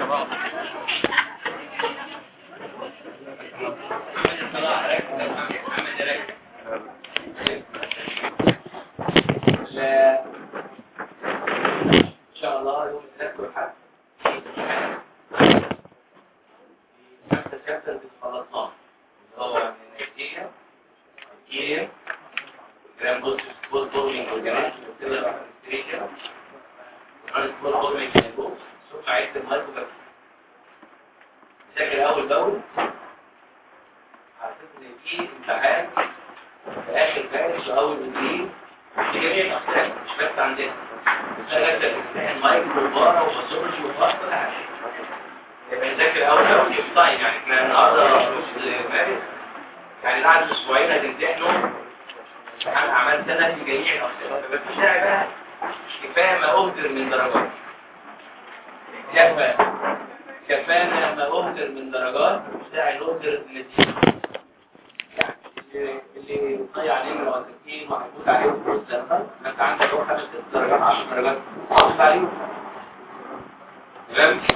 ان شاء الله يوم الثلاث والحد خمسة شابتر خلصناه هو من النيجيريا النيجيريا جرام بوست بوست بورمينج اورجانيزم وكده الستريجيا وعن بوست بورمينج نيبوكس ثم عيد المايكروباكتيريا ذاكر اول باول على اساس ان في امتحان في اخر فارس واول اثنين في جميع الاقسام مش بس عندنا شغلت الامتحان مايكرو بارا وباثولوجي وفحص كل حاجه يبقى نذاكر اول باول في تايم يعني احنا النهارده نص مارس يعني بعد اسبوعين هتمتحنوا امتحان اعمال سنه في جميع الاقسام يبقى مفيش داعي بقى كفايه ما اهدر من درجات كفى كفانا ما اهدر من درجات مش داعي نهدر النتيجه يعني اللي ضيع عليه من الوظيفين محطوط عليه فلوس لما انت عندك هو خمس ست درجات 10 درجات محطوط عليه تمام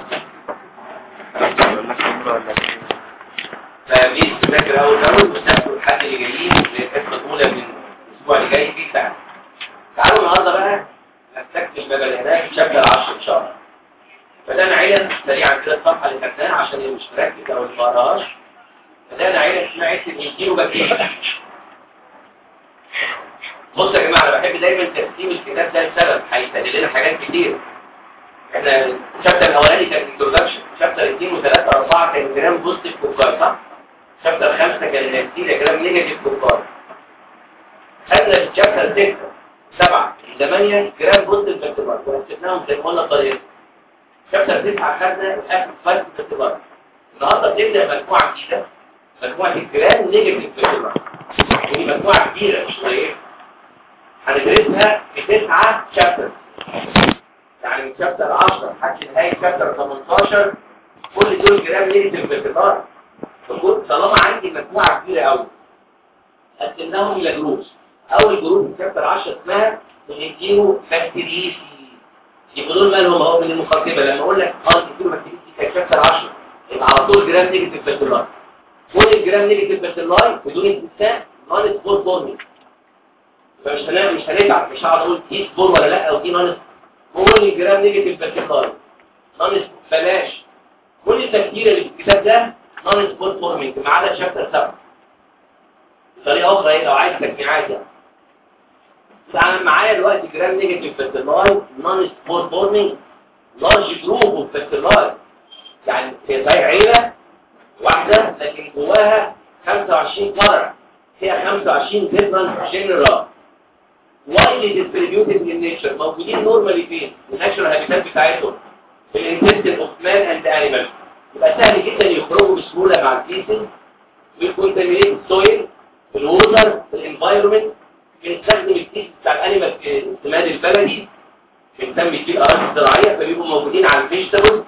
فبيس تذاكر اول باول وتاخدوا الحد اللي جايين للحصه الاولى من الاسبوع اللي جاي في ساعه تعالوا النهارده بقى نستكمل باب الهدايا في شابتر 10 ان شاء الله بدانا عيله سريعا كده الصفحه اللي خدناها عشان اللي مش مركز او اللي ما قراهاش بدانا عيله اسمها عيله الانجيل وبكتيريا بصوا يا جماعه انا بحب دايما تقسيم الكتاب ده لسبب هيسهل لنا حاجات كتير احنا الشابتر الاولاني كان انتروداكشن شابتر 2 و3 و4 كان كلام بوزيتيف كوكار صح شابتر 5 كان نتيجه كلام نيجاتيف كوكار خدنا في شابتر 6 7 8 كلام بوزيتيف باعتبار ورتبناهم زي ما قلنا بطريقه شابتر 9 خدنا الاخر فايت باعتبار النهارده بنبدا مجموعه جديده مجموعه الكلام نيجاتيف باعتبار ودي مجموعه كبيره مش قليله هندرسها في تسعة شابتر يعني من شابتر 10 لحد نهاية شابتر 18 كل دول جرام نيجاتيف باعتبار فكنت طالما عندي مجموعة كبيرة قوي قسمناهم إلى جروبس أول جروب في شابتر 10 اسمها الانتيرو بكتيريسي يبقى دول مالهم اهو من المقدمة لما أقول لك اه الانتيرو بكتيريسي كان شابتر 10 يبقى على طول جرام نيجاتيف باعتبار كل الجرام نيجاتيف باعتبار بدون استثناء نون سبور بورنينج فمش هنعمل مش هنتعب مش هقعد اقول دي سبور ولا لا او دي نون كل الجرام نيجاتيف باعتبار نون بلاش كل التفكير اللي في الكتاب ده نون سبور فورمينج ما عدا شابتر 7 بطريقه اخرى ايه لو عايز تجميعات يعني فانا معايا دلوقتي جرام نيجاتيف باعتبار نون سبور فورمينج لارج جروب اوف باعتبار يعني هي زي عيله واحده لكن جواها 25 فرع فيها 25 ديفرنت جنرال وايلي ديستريبيوتد ان نيتشر موجودين نورمالي فين الناتشرال هابيتات بتاعتهم في الانتستين اوف مان اند انيمال يبقى سهل جدا يخرجوا بسهوله مع الفيسز ويكونتامينيت السويل الووتر الانفايرمنت بنستخدم الكيس بتاع الانيمال في السماد البلدي بنسمي فيه الاراضي الزراعيه فبيبقوا موجودين على الفيجيتابل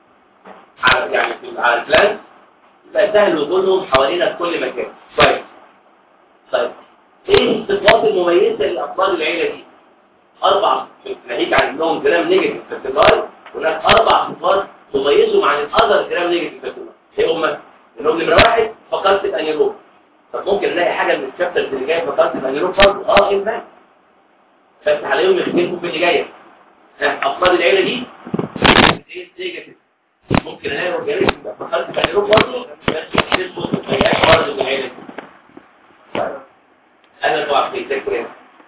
على يعني في على البلانت يبقى سهل وجودهم حوالينا في كل مكان كويس طيب ايه الصفات المميزه لافراد العيله دي اربع ناهيك عن انهم جرام نيجاتيف باعتبار هناك اربع صفات تميزهم عن الاذر جرام نيجاتيف باعتبار ايه هم انهم نمره واحد فقدت الانيروب طب ممكن نلاقي حاجه من الشابترز اللي جايه فقدت الانيروب برضه اه ايه ما بس عليهم يختلفوا في اللي جايه افراد العيله دي ايه نيجاتيف ممكن الاقي اورجانيزم فقدت الانيروب برضه بس يختلفوا في الحاجات برضه في العيله دي انا طبعا في الذكر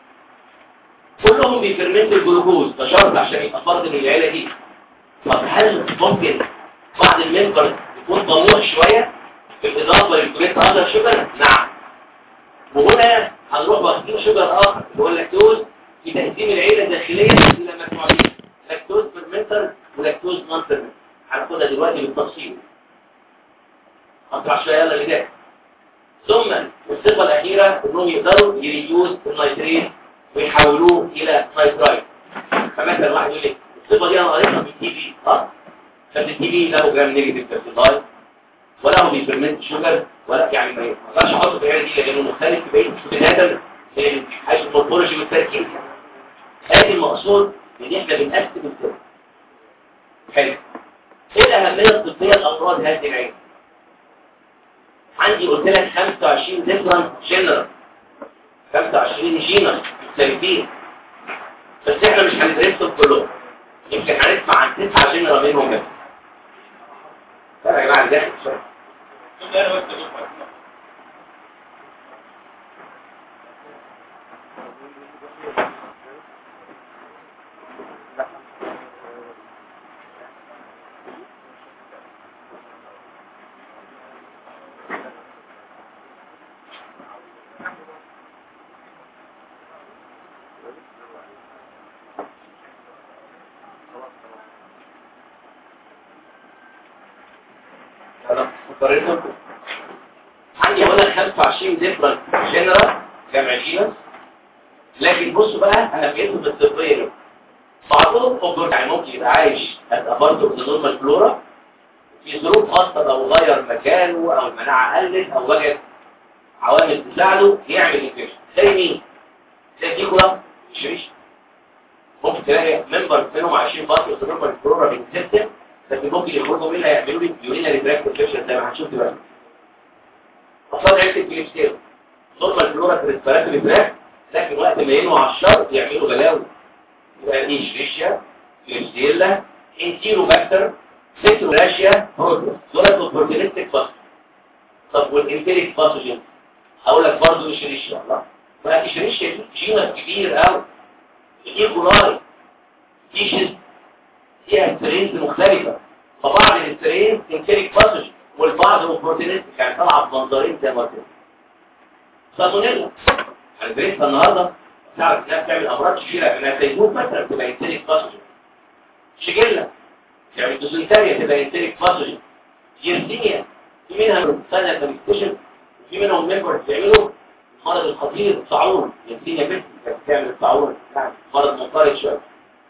كلهم بيفرمنتوا الجلوكوز ده شرط عشان يبقى فرد من العيله دي طب هل ممكن بعض الممبر يكون طموح شويه بالاضافه للكوليت اذر شوجر نعم وهنا هنروح واخدين شوجر اخر اللي هو اللاكتوز في تقسيم العيله الداخليه الى مجموعتين لاكتوز فيرمنتر ولاكتوز نون فيرمنتر هناخدها دلوقتي بالتفصيل هنطلع شويه يلا اللي جاي ثم الصفة الأخيرة أنهم يقدروا يريوز النيترين ويحولوه إلى نيترايت فمثلا واحد يقول لك الصفة دي أنا قريتها في التي في اه ففي التي في له جرام نيجاتيف بيرسنتايل ولا هو بيفرمنت شوجر ولا يعني ما يقدرش احطه في العيله دي لانه مختلف في بقيه البني ادم حيث المورفولوجي والتركيب ادي المقصود ان احنا بنقسم السر حلو ايه الاهميه الطبيه لامراض هذه العين عندي قلت لك 25 ديفرنت جنرال 25 جينس مختلفين بس احنا مش هندرسهم كلهم يمكن هنسمع عن تسعة جنرال منهم بس يا جماعه ده شويه عندي هنا 25 ديفرنت جنرال جمع جينس لكن بصوا بقى انا بقيتهم بالطبيه بعضهم اوبر يعني ممكن يبقى عايش اتقبلته بنورمال فلورا في ظروف خاصه لو غير مكانه او المناعه قلت او وجد عوامل تساعده يعمل انفكشن زي مين؟ زي كيكولا شريش ممكن تلاقي ممبر منهم عايشين فتره نورمال فلورا من سيستم لكن ممكن يخرجوا منها يعملوا لي يورينا ريتراكت انفكشن زي ما هنشوف دلوقتي اصلا عيله الكليبسير نورمال فلورا ريسبيراتوري تراك لكن وقت ما ينوع على الشر يعملوا بلاوي يبقى ايشريشيا كليبسيلا انتيروباكتر سيتروراشيا بروتوس دول الاوبورتونستيك باث طب والانتيريك باثوجين هقول لك برضه ايشريشيا الله بقى ايشريشيا دي جينس كبير قوي الايكولاي تيشن فيها سترينز مختلفة فبعض السترينز انتيريك باثوجين والبعض اوبورتونستيك يعني طالعه بمنظرين زي ما قلت سالمونيلا هندرسها النهارده تعرف انها بتعمل امراض كبيره انها تيموت مثلا تبقى انتريك باثوجين شيجيلا يعني دوزنتاريا تبقى انتريك باثوجين يرسينيا في منها سنه كونستيشن وفي منهم ميمبر بيعملوا المرض الخطير الطاعون يرسينيا بنت كانت بتعمل الطاعون مرض منقرض شويه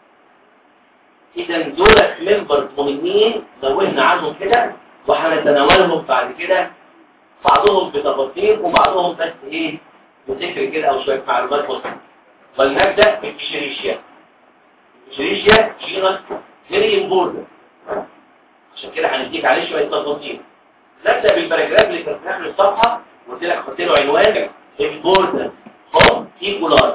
اذا دول ممبرز مهمين زودنا عنهم كده وهنتناولهم بعد كده بعضهم بتفاصيل وبعضهم بس ايه بذكر كده او شويه معلومات بسيطه فلنبدا بالشريشيا الشريشيا جينس فيري امبورتنت عشان كده هنديك عليه شويه تفاصيل نبدا بالباراجراف اللي كان في اخر الصفحه قلت لك حط له عنوان امبورتنت اوف ايكولار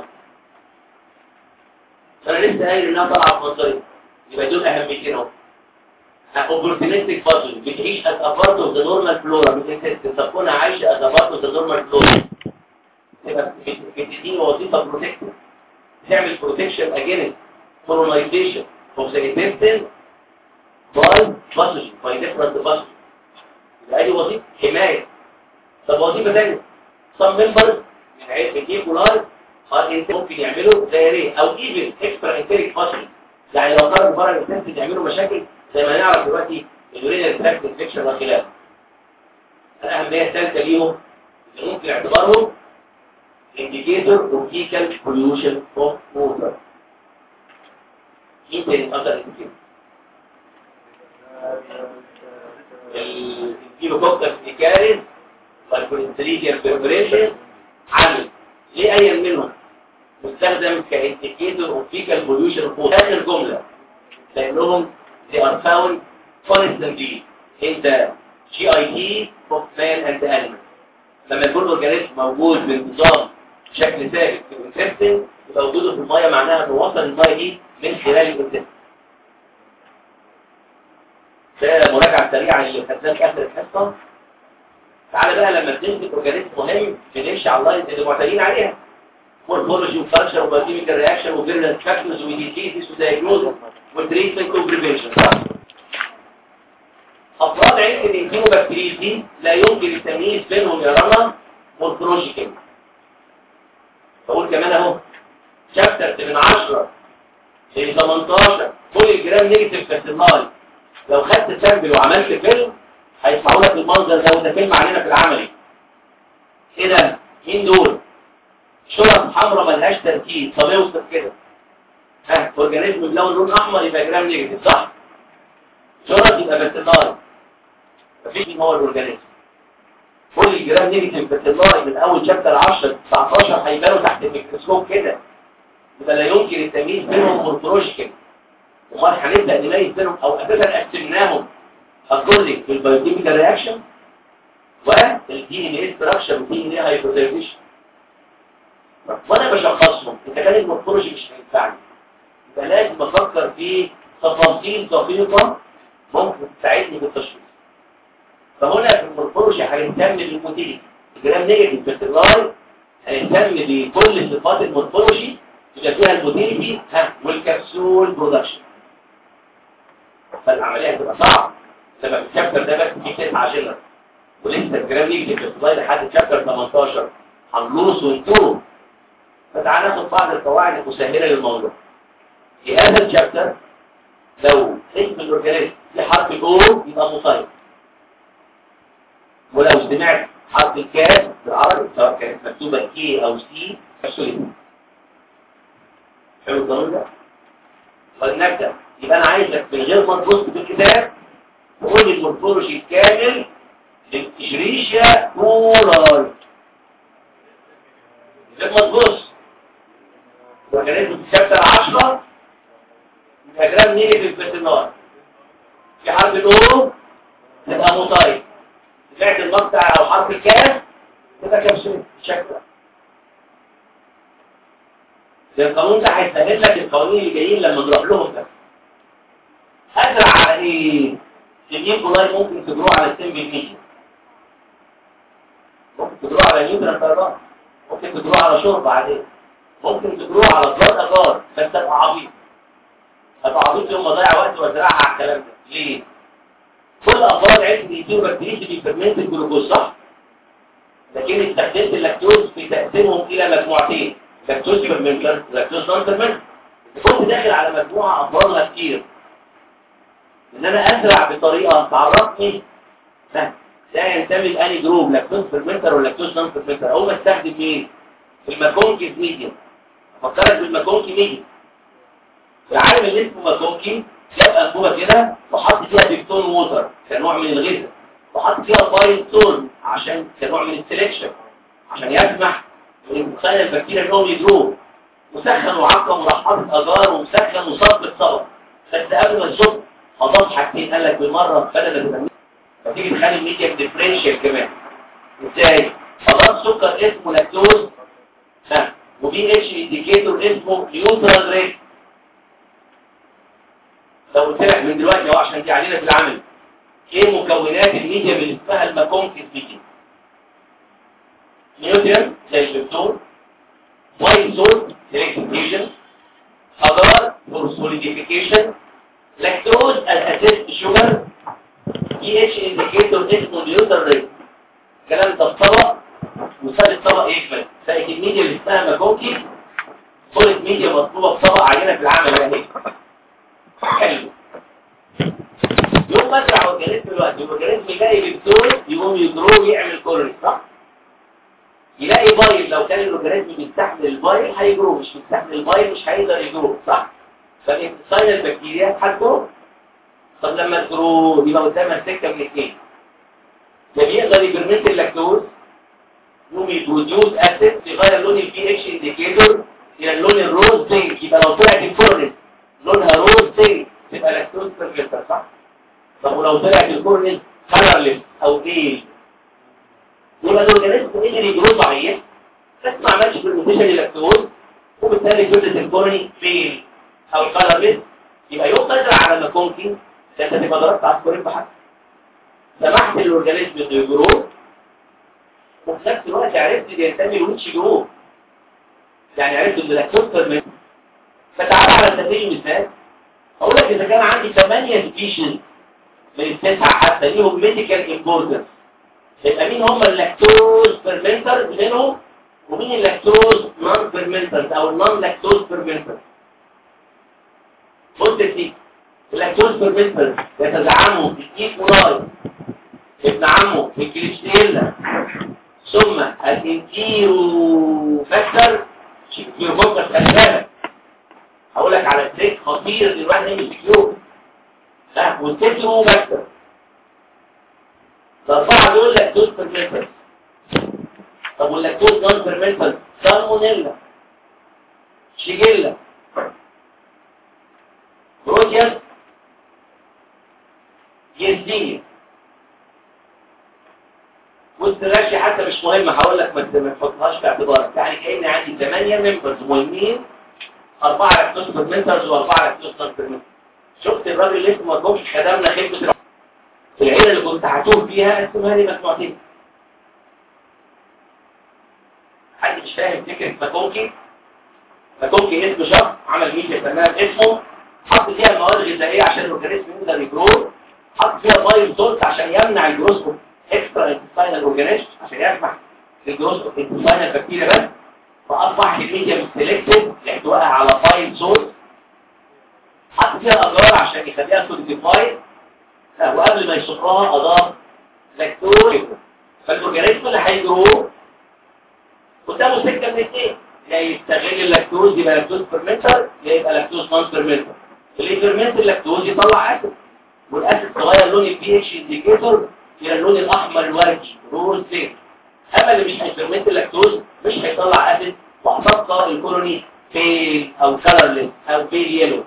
انا لسه قايل انها طالعه في منظري يبقى دول اهميتين اهو opportunistic pathogen بتعيش as a part of the normal flora بتنسى تكون عايشة as a part of the normal flora تبقى بتديني وظيفة بروتكتور تعمل protection against colonization of the intestine by pathogen by different pathogen يبقى دي وظيفة حماية طب وظيفة ثانية some members من عيلة الكيكولار ممكن يعملوا دايريه او even extra enteric pathogen يعني لو خرجوا بره الانتستين يعملوا مشاكل زي ما نعرف دلوقتي اليورينال تراكت انفكشن وخلافه الاهميه الثالثه ليهم اللي ممكن اعتبارهم indicator of fecal pollution of water مين تاني افضل indicator الكيلوكوكتر نيكاريز والكوليستريديال بريبريشن عامل ليه اي منهم مستخدم كانديكيتور اوف فيكال بوليوشن اوف اخر جمله لانهم they are found constantly in the GIT of man and animal لما يكون الاورجانيزم موجود بانتظام بشكل ثابت في الانتستين يبقى وجوده في الميه معناها انه وصل الميه دي من خلال الانتستين ده مراجعه سريعه اللي خدناها في اخر الحصه تعالى بقى لما بنمسك اورجانيزم مهم بنمشي على اللاينز اللي معتادين عليها مورفولوجي وفانكشن وبايوكيميكال رياكشن وفيرنس فاكتورز وديزيز ودايجنوز والتريتمنت وبريفنشن صح افراد عين الانتيموبكتيريز دي لا يمكن التمييز بينهم يا رنا مورفولوجيكال بقول كمان اهو شابتر من 10 ل 18 كل الجرام نيجاتيف كاسيماي لو خدت سامبل وعملت فيلم هيطلعوا لك المنظر ده وده فيلم علينا في العملي ايه ده مين دول شرط حمراء ملهاش تركيز طب اوصف كده ها اورجانيزم بلون لون احمر يبقى جرام نيجاتيف صح شرط يبقى باسيلاي مفيش مين هو الاورجانيزم كل الجرام نيجاتيف باسيلاي من اول شابتر 10 19 هيبانوا تحت الميكروسكوب كده يبقى لا يمكن التمييز بينهم مورفولوجيكال امال هنبدا نميز بينهم او اساسا قسمناهم according to البيوكيميكال رياكشن والدي ان اي ستراكشر والدي ان اي هايبوثيرميشن وانا بشخصهم انت كان المورفولوجي مش هينفعني يبقى لازم افكر في تفاصيل دقيقه ممكن تساعدني في التشخيص فهنا في المورفولوجي هنهتم بالموديليتي الجرام نيجاتيف فيرتيلاي هنهتم بكل صفات المورفولوجي اللي فيها الموديليتي ها والكبسول برودكشن فالعمليه هتبقى صعبه لما في الشابتر ده بس في تسعه جنرال ولسه الجرام نيجاتيف فيرتيلاي لحد شابتر 18 هنلوس ونتوه فتعال ناخد بعض القواعد المسهله للموضوع في هذا الشابتر لو اسم الاورجانيزم في حرف الاو يبقى مصيب ولو سمعت حرف الكاف بالعربي سواء كانت مكتوبه كي او سي فسوري حلو القانون ده فلنبدا يبقى انا عايزك من غير ما تبص في الكتاب تقول لي المورفولوجي الكامل للتشريشيا بولار غير ما تبص وكانت في شابتر 10 الجرام نيجاتيف بتنار في حرف الاو تبقى مصايب سمعت المقطع او حرف الكاف تبقى كبسول شكرا ده القانون ده هيسهل لك القوانين اللي جايين لما نروح لهم ده ازرع على ايه سنين كولاي ممكن تجروا على السمبل ميديا ممكن تجروا على نيوترال كاربون ممكن تجروا على شرب عاديه ممكن تجروا على بلاد اجار بس تبقى عبيط ابقى عبيط يوم ما اضيع وقت وازرعها على الكلام ده ليه كل افراد علم يديروا بكتيريا بيفرمنت الجلوكوز صح لكن استخدمت اللاكتوز في تقسيمهم الى مجموعتين لاكتوز فيرمنتر لاكتوز نون فيرمنتر كنت داخل على مجموعه افرادها كتير ان انا ازرع بطريقه تعرفني ده ده ينتمي لاني جروب لاكتوز فيرمنتر ولا لاكتوز نون فيرمنتر اول ما استخدم مين الماكونكي ميديا افكرك بالماكونكي ميديا العالم اللي اسمه ماكونكي جاب انبوبه كده وحط فيها بيكتون ووتر كنوع من الغذاء وحط فيها بايل تون عشان كنوع من السلكشن عشان يسمح للمخيل البكتيريا انهم يجروه وسخن وعقم وراح حاطط اجار ومسخن وصب بالصبر بس قبل ما الصب اضاف حاجتين قال لك بالمره بدل ما فتيجي تخلي الميديا ديفرنشال كمان ازاي اضاف سكر اسمه لاكتوز ها وبي اتش انديكيتور اسمه نيوترال ريت لو قلت لك من دلوقتي اهو عشان دي علينا في العمل ايه مكونات الميديا اللي اسمها الماكونكس ميديا نيوتريان زي البيبتون وايت سولت سيلكتيشن اجار فور سوليديفيكيشن لاكتوز الاسيست شوجر بي اتش انديكيتور اسمه نيوترال ريت الكلام ده في طبق وساب الطبق يكمل فايت الميديا اللي اسمها ماكونكي صورة ميديا مطلوبة في طبق علينا في العمل يعني حلو يوم ما ازرع اورجانيزم دلوقتي الاورجانيزم يلاقي بيبتون يقوم يجرو ويعمل كولوني صح يلاقي بايل لو كان الاورجانيزم بيستحمل البايل هيجرو مش بيستحمل البايل مش هيقدر يجرو صح فالانتصال البكتيريا هتجرو طب لما تجرو يبقى قدامها سكه من اثنين ده بيقدر يبرمنت اللاكتوز يقوم يبروديوس اسيد يغير لون البي اتش انديكيتور الى اللون الروز بينك يبقى لو طلعت الكورنيس لونها روز بينك تبقى لاكتوز برفلتر صح طب ولو طلعت الكورنيس كلرلس او ايه يبقى الاورجانيزم قدر يجرو ضعيف بس ما عملش برموتيشن للاكتوز وبالتالي جزء الكورني فين او كلرلس يبقى يوم تزرع على ماكونكي ده انت تبقى ضربت عسكري بحث سمحت للاورجانيزم انه يجرو وفي نفس الوقت عرفت ينتمي لويتش جروب يعني عرفت ان اللاكتوز فيرمنت فتعال على سبيل المثال اقول لك اذا كان عندي 8 سبيشيز من التسعه حتى ليهم ميديكال امبورتنس يبقى مين هم اللاكتوز فيرمنترز منهم ومين اللاكتوز نون فيرمنترز او النون لاكتوز فيرمنترز بص دي اللاكتوز فيرمنترز يتزعموا الكيكولاي ابن عمه الكليشتيلا ثم الانتيرو فاكتور شكيرو فاكتور خلي بالك هقول لك على تريك خطير اللي الواحد يمسك له ها والتترو فاكتور الاربعه دول لاكتوز فيرمنترز طب واللاكتوز نون فيرمنترز سالمونيلا شيجيلا بروتياس دي والسراشي حتى مش مهم هقول لك ما تحطهاش في اعتبارك يعني كأن عندي 8 ممبرز مهمين أربعة لاكتوز فيرمنترز وأربعة لاكتوز نون فيرمنترز شفت الراجل اللي اسمه ما جوش خدمنا خدمة العيلة اللي كنت هتوه فيها اسمها لي مجموعتين حد مش فاهم فكرة ماكونكي ماكونكي اسم شخص عمل ميشة تمام اسمه حط فيها المواد الغذائية عشان الاورجانيزم يقدر يجرو حط فيها بايل سولت عشان يمنع الجروس اكسترا انتستاينال اورجانيزم عشان يسمح للجروس انتستاينال بكتيريا بس فاصبح الميديا سيلكتيف لاحتوائها على بايل سولت حط فيها اضرار عشان يخليها سوليديفايد وقبل ما يصفرها اضاف لاكتوز فالاورجانيزم اللي هيجرو قدامه سكه من اثنين يا يستغل اللاكتوز يبقى لاكتوز فيرمنتر يا يبقى لاكتوز نون فيرمنتر اللي يفرمنت اللاكتوز يطلع اسيد والاسيد تغير لون البي اتش انديكيتور الى اللون الاحمر الوردي روز زيت اما اللي مش هيفرمنت اللاكتوز مش هيطلع اسيد وهتبقى الكولوني بيل او كلرلس او بيل يلو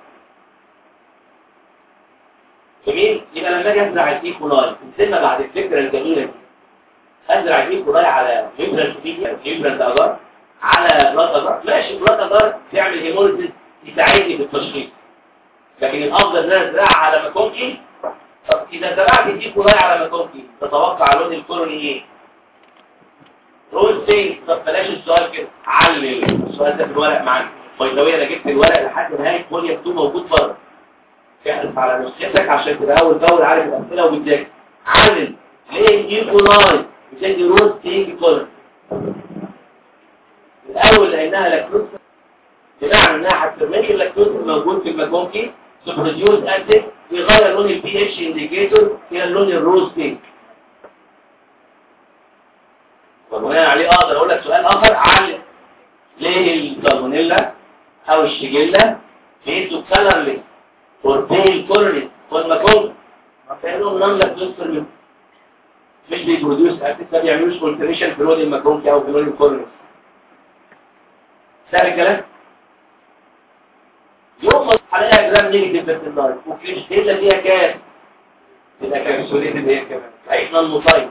جميل يبقى لما اجي ازرع الايكولاي نزلنا بعد الفكره الجميله دي ازرع الايكولاي على نيوترال ميديا نيوترال اجار على بلاد اجار ماشي بلاد اجار تعمل هيموليزيس يساعدني في التشخيص لكن الافضل ان انا ازرعها على ماكونكي طب اذا زرعت الايكولاي على ماكونكي تتوقع لون الكولوني ايه روز فين طب بلاش السؤال كده علل السؤال ده في الورق معانا باي انا جبت الورق لحد نهايه فوليا 2 موجود بره احرص على نسختك عشان تبقى اول باول عارف الاسئله وبتذاكر علل ليه الايكولاي بتدي روز تيجي كولر الاول لانها لاكتوز بمعنى انها هتفرمنت اللاكتوز الموجود في الماكونكي تبروديوس اسيد يغير لون البي اتش انديكيتور الى اللون الروز بينك وبناء عليه اقدر اقول لك سؤال اخر علم ليه السالمونيلا او الشيجيلا ليه كلرلس فورتيل كورنيس والماكون فانهم نون لاكتوز فيرمنت مش بيبروديوس اسيد ما بيعملوش كونتريشن في لون الماكونكي او في لون الكورنيس سهل الكلام يوم ما هلاقيها جرام نيجاتيف في النار وكريستيلا فيها كام يبقى كابسوليتد هي كمان عيشنا المصايب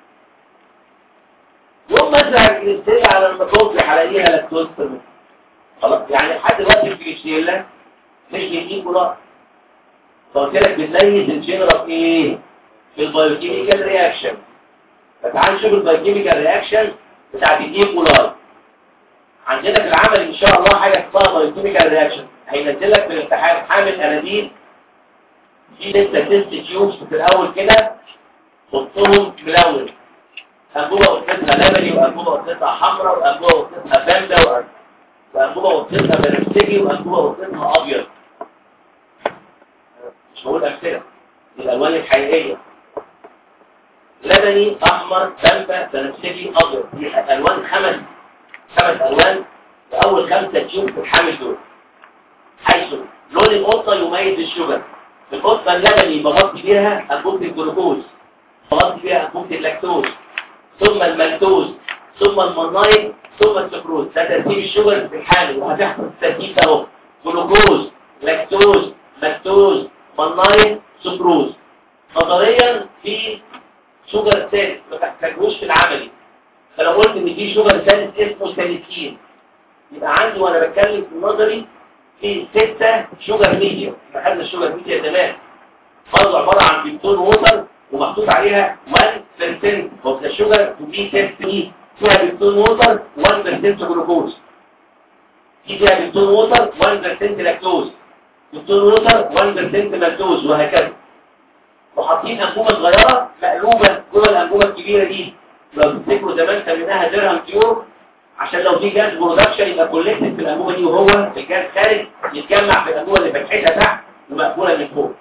يوم ما ازرع الكريستيلا على الماكونكي هلاقيها لاكتوز فيرمنت خلاص يعني لحد دلوقتي الكريستيلا مش للايكولا فقلت لك بتميز الجنرال ايه في البايوكيميكال رياكشن فتعال نشوف البايوكيميكال رياكشن بتاعت الايكولا عندنا في العمل ان شاء الله حاجه اسمها بايوكيميكال رياكشن هينزل لك في الامتحان حامل انابيب في لسه تيست تيوبس في الاول كده حطهم ملون انبوبه قصتها لبني وانبوبه قصتها حمراء وانبوبه قصتها بامبا وانبوبه قصتها بنفسجي وانبوبه قصتها ابيض مش هقول امثله الالوان الحقيقيه لبني احمر بامبا بنفسجي ابيض دي الوان خمس خمس الوان واول خمسه تيوب في الحامل دول حيث لون القطه يميز الشجر القطه اللبني بغطي بيها انبوبه الجلوكوز بغطي بيها انبوبه اللاكتوز ثم المالتوز ثم المنايت ثم السكروز ده ترتيب الشجر في الحامل وهتحصل الترتيب ده اهو جلوكوز لاكتوز مالتوز منايت سكروز نظريا في شجر ثالث ما تحتاجوش في العملي فلو قلت ان في شجر ثالث اسمه ساليسين يبقى عندي وانا بتكلم في النظري في ستة شجر ميديا احنا خدنا الشجر ميديا زمان برضه عبارة عن بيبتون ووتر ومحطوط عليها 1% of the sugar to be tested فيها بيبتون ووتر 1% جلوكوز دي فيها بيبتون ووتر 1% لاكتوز بيبتون ووتر 1% مالتوز وهكذا وحاطين انبوبه صغيره مقلوبه جوه الانبوبه الكبيره دي لو تفتكروا زمان سميناها درهم تيوب عشان لو في جاز برودكشن يبقى كولكتد في الانبوبه دي وهو الجاز خارج يتجمع في الانبوبه اللي فتحتها تحت ومقفوله من فوق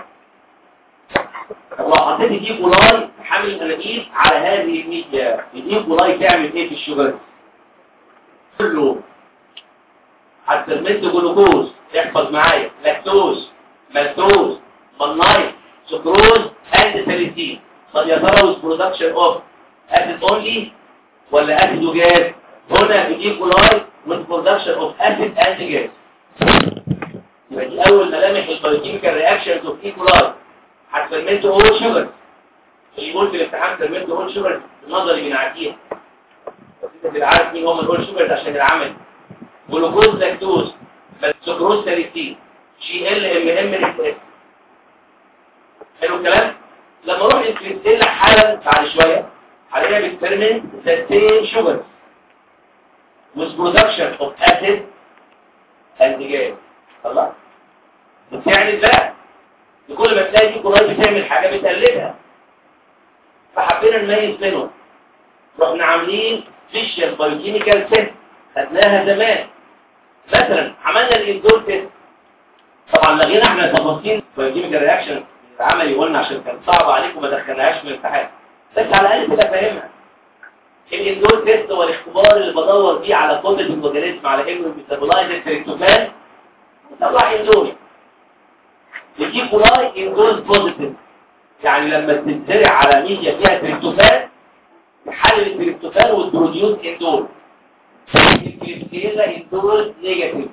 لو حطيت دي كولاي حامل الانابيب على هذه الميديا دي كولاي تعمل ايه في الشجر كله هتفرمنت جلوكوز احفظ معايا لاكتوز مالتوز مالنايت سكروز اند ساليسين طب يا ترى برودكشن اوف اسيد اونلي ولا اسيد وجاز هنا بيجي كولاي with production of acid and gas يبقى دي اول ملامح البايوكيميكال رياكشنز اوف ايكولاي هتفرمنت اول شوجر اللي يقول في الامتحان فرمنت اول شوجر النظري بنعديها بس انت تبقى عارف مين هم الاول شوجرز عشان العمل جلوكوز لاكتوز سكروز ساليسين جي ال ام ام اس اس حلو الكلام لما اروح الكريستيلا حالا بعد شويه هلاقيها بتفرمنت ذا سيم شوجرز with production of acid and gas الله بتعمل بقى كل ما تلاقي دي كلها بتعمل حاجة بتقلدها فحبينا نميز منهم رحنا عاملين فيشيال بايوكيميكال تيست خدناها زمان مثلا عملنا الاندور تيست طبعا لغينا احنا تفاصيل بايوكيميكال رياكشن العملي قلنا عشان كان صعب عليكم ما دخلناهاش في الامتحان بس على الاقل تبقى فاهمها الاندور تيست هو الاختبار اللي بدور فيه على قدره الاورجانيزم على انه يميتابولايز التريبتوفان ويطلع اندوري يجيب كولاي اندورز بوزيتيف يعني لما تتزرع على ميديا فيها تريبتوفان تحلل التريبتوفان وتبروديوس اندور الكريستيلا اندورز نيجاتيف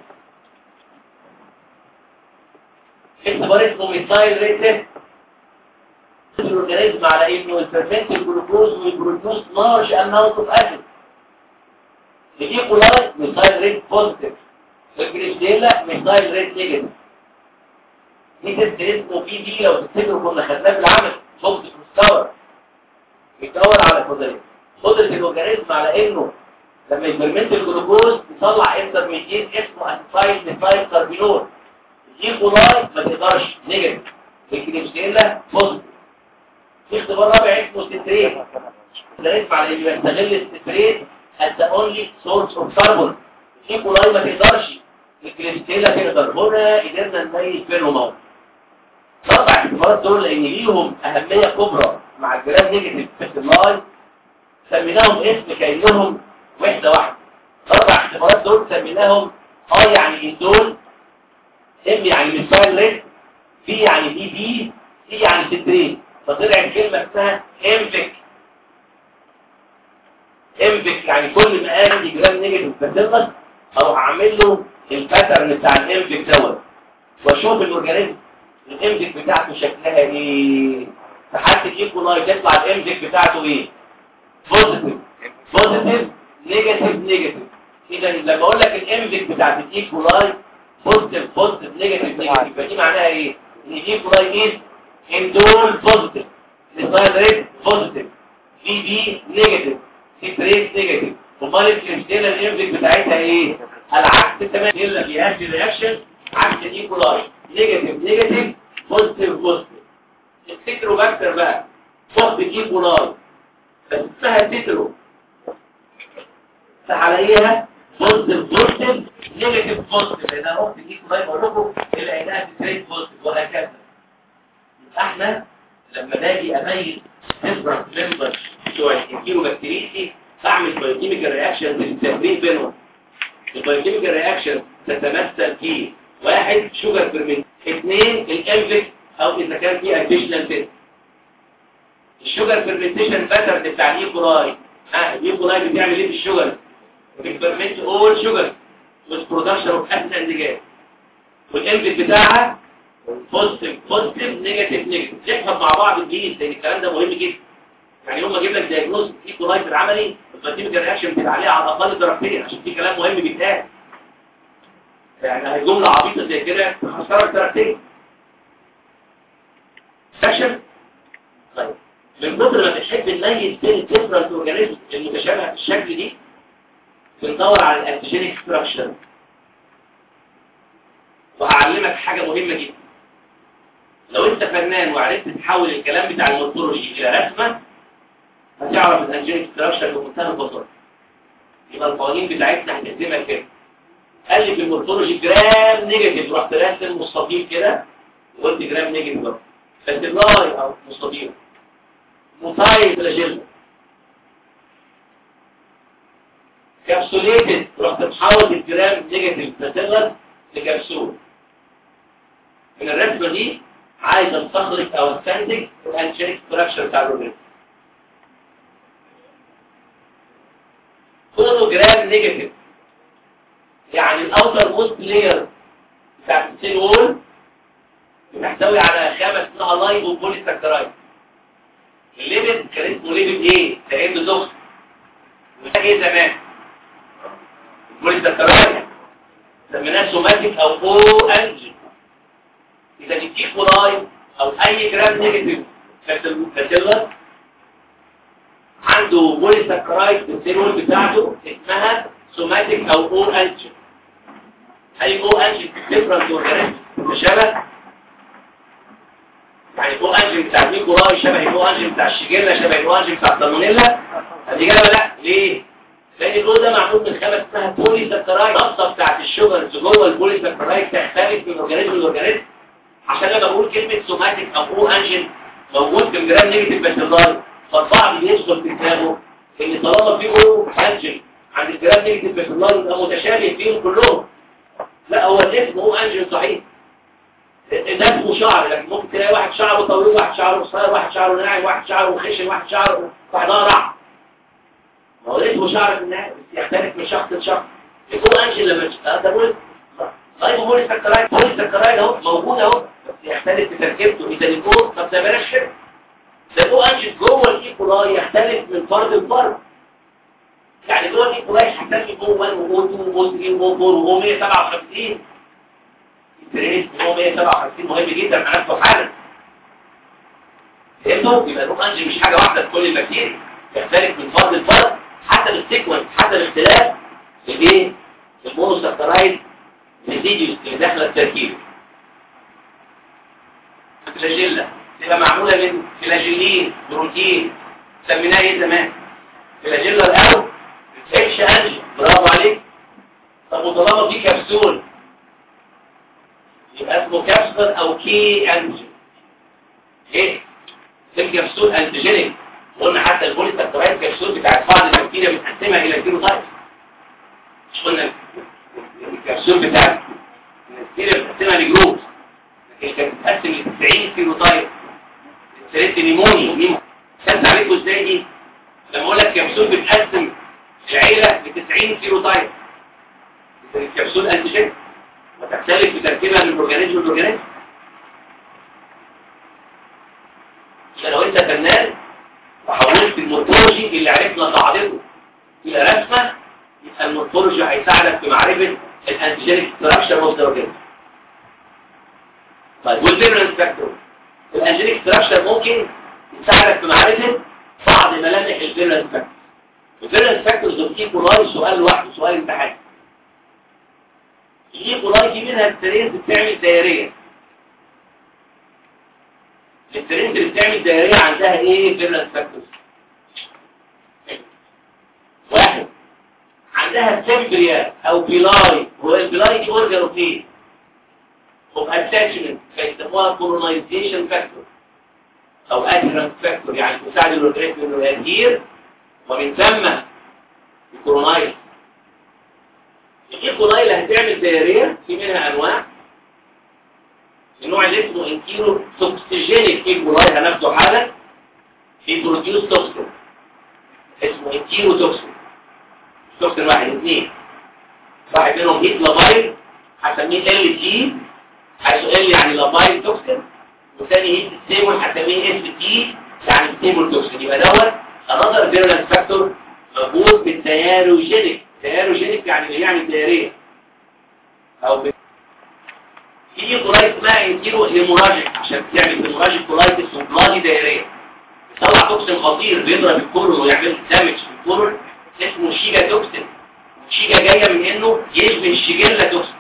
اختبار اسمه ميثايل ريتست الاورجانيزم على انه الفرمنت الجلوكوز ويبروديوس لارج اماونت اوف اسيد يجيب كولاي ميثايل ريت بوزيتيف الكريستيلا ميثايل ريت نيجاتيف دي تيست اسمه بي دي لو تفتكروا كنا خدناه في العمل فوكس مستور بيدور على قدرة قدرة الاورجانيزم على انه لما يفرمنت الجلوكوز يطلع انترميديت اسمه اسيتايل ميثايل كاربينول دي كولاي ما تقدرش نيجاتيف الكريستيلا بوزيتيف في اختبار رابع اسمه ستريت ده ينفع على اللي يستغل الستريت as the only source of carbon في كولاي ما تقدرش الكريستيلا تقدر هنا قدرنا نميز بينهم اهو الاربع اختبارات دول لان ليهم اهميه كبرى مع الجرام نيجاتيف في اللاي سميناهم اسم كانهم وحده واحده الاربع اختبارات دول سميناهم اه يعني اندول ام يعني مثال ريت في يعني بي بي سي يعني ستريت فطلع الكلمة اسمها امفك امفك يعني كل ما قال لي جرام نيجاتيف بتنقص اروح اعمل له الباترن بتاع الامفك دوت واشوف الاورجانيزم الامفك بتاعته شكلها ايه فحتى الايكولاي تطلع الامفك بتاعته ايه بوزيتيف بوزيتيف نيجاتيف نيجاتيف اذا لما اقول لك الامفك بتاعت الايكولاي بوزيتيف بوزيتيف نيجاتيف نيجاتيف فدي معناها ايه ان الايكولاي ايه اندول بوزيتيف السايد ريت بوزيتيف في بي نيجاتيف سيتريت نيجاتيف امال الكريستيلا الانفك بتاعتها ايه العكس تماما الا بيهاش رياكشن عكس الايكولاي نيجاتيف نيجاتيف بوزيتيف بوزيتيف السيتروباكتر بقى فوق ايكولاي بس اسمها تيترو فهلاقيها بوزيتيف بوزيتيف نيجاتيف بوزيتيف اذا رحت ايكولاي بقول لكم الاقيها سيتريت بوزيتيف وهكذا احنا لما باجي اميز ديفرنت ممبرز بتوع الكيلو بكتيريسي بعمل بايوكيميكال رياكشن بالتفريق بينهم البايوكيميكال رياكشن تتمثل في واحد شوجر فيرمنت اثنين الانفك او اذا كان في اديشنال فيت الشوجر فيرمنتيشن باترن بتاع الايكولاي ها الايكولاي بتعمل ايه في الشوجر بتفرمنت اول شوجر with production of acid and gas والانفك بتاعها بوزيتيف بوزيتيف نيجاتيف نيجاتيف نفهم مع بعض الجديد لان الكلام ده مهم جدا يعني هم جايب لك دايجنوز ايكولاي في العملي الفاتيميكال رياكشن بتبقى عليها على الاقل درجتين عشان في كلام مهم بيتقال يعني جمله عبيطه زي كده تخسرك درجتين سكشن طيب من كتر ما بنحب نميز بين الديفرنت اورجانيزم المتشابهه في الشكل دي بندور على الانتيجينيك ستراكشر وهعلمك حاجه مهمه جدا لو انت فنان وعرفت تحول الكلام بتاع المورفولوجي الى رسمه هتعرف الانجينيك ستراكشر بمنتهى البساطه يبقى القوانين بتاعتنا هنقسمها كده قال لي في المورفولوجي جرام نيجاتيف رحت راسم مستطيل كده وقلت جرام نيجاتيف برضه بس اللاي او مستطيل مصايد فلاجيلا كابسوليتد رحت محول الجرام نيجاتيف باسيلس لكبسول من الرسمه دي عايز استخرج او استنتج الانجينيك ستراكشر بتاع الاورجانيزم كله جرام نيجاتيف يعني الاوتر موست لاير بتاع السيل وول بتحتوي على خامة اسمها لايبو بوليساكرايد الليبيد كان اسمه ليبيد ايه؟ ده ابن زوخ وده ايه زمان؟ بوليساكرايد سميناه سوماتيك او او انجي اذا الدي كولاي او اي جرام نيجاتيف باسيلر عنده بوليساكرايد السيرول بتاعته اسمها سوماتيك او او انجي اي او انجي ديفرنت اورجانيزم شبه يعني الاو انجي بتاع الميكولاي شبه الاو انجي بتاع الشيجيلا شبه الاو انجي بتاع السالمونيلا الاجابه لا ليه لان الاو ده معمول من خامه اسمها بوليساكرايد الرابطه بتاعت الشوجرز جوه البوليساكرايد تختلف من اورجانيزم لاورجانيزم عشان لما بقول كلمه سوماتيك او او انجين موجود في الجرام نيجاتيف باسيلار فالصعب يدخل في دماغه ان طالما في او انجين عند الجرام نيجاتيف باسيلار يبقى متشابه فيهم كلهم لا هو الاسم او انجين صحيح ده اسمه شعر لكن ممكن تلاقي واحد شعره طويل واحد شعره قصير واحد شعره ناعم واحد شعره خشن واحد شعره واحد اقرع ما هو اسمه شعر في النهايه بس يختلف من شخص لشخص يكون انجل لما ده بقول طيب هو السكرايد هو السكرايد اهو موجود اهو بس يختلف في تركيبته اذا الجول ما بتعملش كده ده هو انجل جوه الايكولاي يختلف من فرد لفرد يعني جوه الايكولاي هتلاقي جوه 1 و 2 و 3 و 4 و 157 التريس هو 157 مهم جدا على نفسه حالا فهمتوا يبقى الروح انجي مش حاجه واحده في كل البكتيريا يختلف من فرد لفرد حتى بالسيكونس حتى الاختلاف في الايه المونوساكرايد ريزيديوس اللي داخله التركيب الفلاجيلا تبقى معموله من فلاجيلين بروتين سميناها ايه زمان فلاجيلا الاول اتش انجي برافو عليك طب وطالما في كبسول يبقى اسمه كبسول او كي انجين ايه الكبسول انتيجينيك قلنا حتى البوليساكرايد كبسول بتاعت بعض البكتيريا بنقسمها الى كيلوتايب مش قلنا الكبسول بتاعت البكتيريا بنقسمها لجروب لكن كانت بتتقسم ل 90 كيلوتايب السريت نيموني نيمو كانت عليكم ازاي دي لما اقول لك كبسول بتقسم العيله ل 90 كيلوتايب الكبسول انتيجينيك وتختلف في تركيبها من الاورجانيزم للاورجانيزم لو انت فنان وحولت المورفولوجي اللي عرفنا قاعدته الى رسمه يبقى المورفولوجي هيساعدك في معرفه الانتيجينيك ستراكشر اوف ذا اورجانيزم طيب والفيرنس فاكتور الانتيجينيك ستراكشر ممكن يساعدك في معرفه بعض ملامح الفيرنس فاكتور الفيرنس فاكتورز اوف كولاي سؤال لوحده سؤال امتحان الايكولاي دي منها الترينز بتعمل دايريه الترينز اللي بتعمل دايريه عندها ايه فيرنس فاكتورز واحد عندها تمبريا او بيلاي هو البيلاي دي اورجان اوف ايه اوف اتاتشمنت فيسموها كولونايزيشن فاكتور او ادهرنت فاكتور يعني تساعد الاورجانيزم انه يدير ومن ثم الكولونايز الايكولاي اللي هتعمل دايريه في منها انواع النوع اللي اسمه انكيرو توكسيجينيك ايكولاي هناخده حالا في بروديوس توكسين اسمه انكيرو توكسين توكسين واحد اثنين واحد منهم هيت لابايل هسميه ال تي حيث ال يعني لابايل توكسين والثاني هيت ستيبل هسميه اس تي يعني ستيبل توكسين يبقى دوت انذر فيرولنس فاكتور موجود بالتياروجينيك تياروجينيك يعني اللي يعمل دايريه او ب... في كولايت اسمها انتيرو هيموراجيك عشان تعمل هيموراجيك كولايتس وبلادي دايريه بيطلع توكسين خطير بيضرب الكورون ويعمل دامج في الكورون اسمه شيجا توكسين شيجا جايه من انه يشبه الشيجيلا توكسين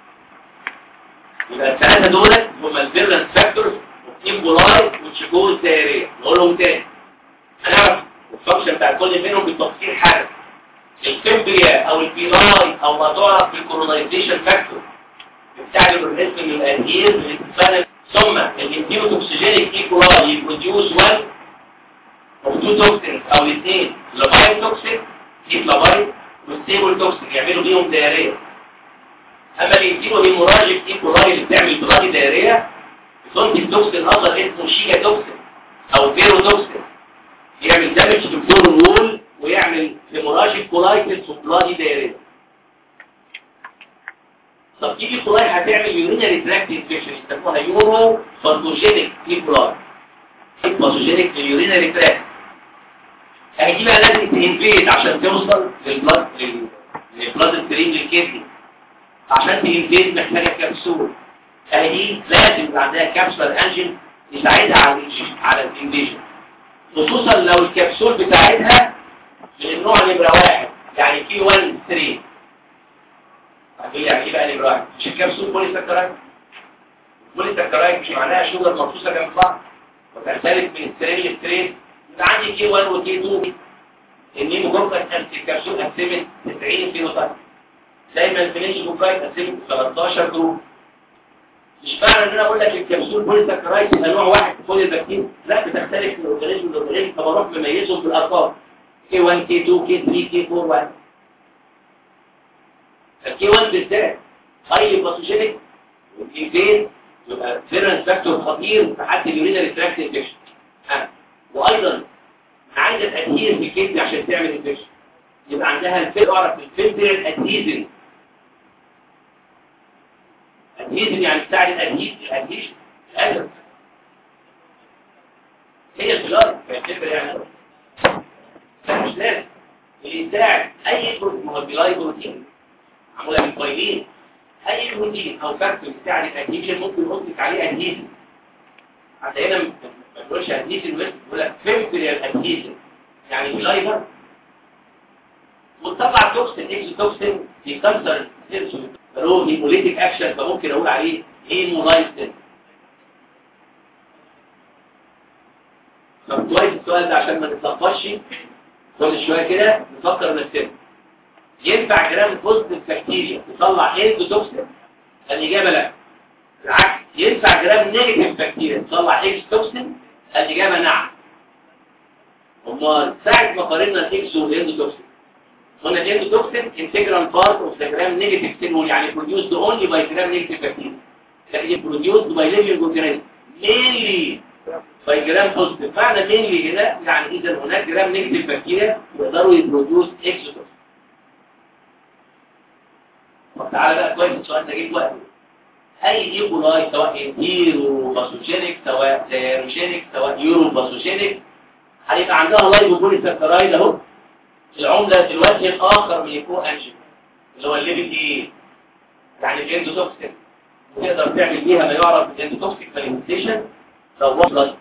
يبقى الثلاثه دولت هم الفيرلنس فاكتورز والكولايت والشيكوز دايريه نقولهم تاني هنعرف الفانكشن بتاع كل منهم بالتفصيل حاجه الكمبريا او البيلاي او ما تعرف بالكولونايزيشن فاكتور بتساعد الاورجانيزم ان الادهير للاستفاده ثم الانتيروتوكسيجينيك ايكولاي يبروديوس 1 او 2 توكسينز او الاثنين لابايل توكسين هيت لابايل والستيبل توكسين يعملوا بيهم دايريه اما الانتيرو هيموراجيك ايكولاي اللي بتعمل بلادي دايريه بتنتج توكسين اخر اسمه شيجا توكسين او فيرو توكسين يعمل دامج في الكورون وول ويعمل هيموراجيك كولايتس وبلادي دايريه طب دي كولاي هتعمل يورينري تراكت انفكشن يسموها يورو باثوجينيك كولاي باثوجينيك لليورينري تراكت اهي دي بقى لازم تنفيد عشان توصل للبلاد للبلاد ستريم للكدني عشان تنفيد محتاجه كبسول اهي دي لازم يبقى عندها كابسولار انجن يساعدها على على الانفيجن خصوصا لو الكبسول بتاعتها من النوع نمره واحد يعني كي 1 3 هتقول يعني ايه بقى نمره واحد مش الكبسول بولي سكرايد بولي سكرايد مش معناها شوجر مخصوصه جنب بعض وتختلف من سترين لسترين يبقى عندي كي 1 وكي 2 النيمو جوكايت الكبسول قسمت 90 فينوتايب دايما الفينيش جوكايت قسمت 13 جروب مش معنى ان انا اقول لك الكبسول بولي سكرايد يبقى نوع واحد كل البكتيريا لا بتختلف من اورجانيزم لاورجانيزم فبروح مميزهم بالارقام كي 1 كي 2 كي 3 كي 4 1 الكي 1 بالذات هاي باثوجينيك والكيفين يبقى فيرنس فاكتور خطير في حد اليورينري تراكت انفكشن وايضا عايزه تاثير في الكدني عشان تعمل انفكشن يبقى عندها الفيل اعرف الفلتر ادهيزن ادهيزن يعني بتاع الادهيزن الادهيزن الادهيزن هي الفلار فالفلتر يعني مش لازم اللي يساعد اي بروتين هو البيلاي بروتين معموله من فايلين اي بروتين او فاكتور يساعد الادهيزن ممكن نحط عليه ادهيزن حتى هنا ما بنقولش ادهيزن بس بقول لك فيمبريال ادهيزن يعني بيلايفر وتطلع توكسين اكس توكسين يكسر السيلز له هيموليتيك اكشن فممكن اقول عليه هيمولايسين طب كويس السؤال ده عشان ما نتلخبطش كل شويه كده نفكر نفسنا ينفع جرام بوزيتيف بكتيريا تطلع اندوتوكسين الاجابه لا بالعكس ينفع جرام نيجاتيف بكتيريا تطلع اكس توكسين الاجابه نعم امال ساعه ما قارنا الاكس والاندوتوكسين قلنا الاندوتوكسين انتجرال بارت اوف ذا جرام نيجاتيف سيل يعني produced only by gram negative bacteria لكن produced by living organism mainly by gram positive معنى mainly هنا يعني اذا هناك جرام نيجاتيف بكتيريا يقدروا يبروديوس اكسوتوكسين طب تعالى بقى كويس السؤال ده جه وقته اي ايكولاي سواء انتيرو باثوجينيك سواء سيروجينيك سواء يورو باثوجينيك هيبقى عندها لايبوبولي سكرايد اهو العملة الوجه الآخر من الكو أنجل اللي هو الليبل دي يعني الاندوتوكسين تقدر تعمل بيها ما يعرف بالاندوتوكسيك فاليمنتيشن لو وصلت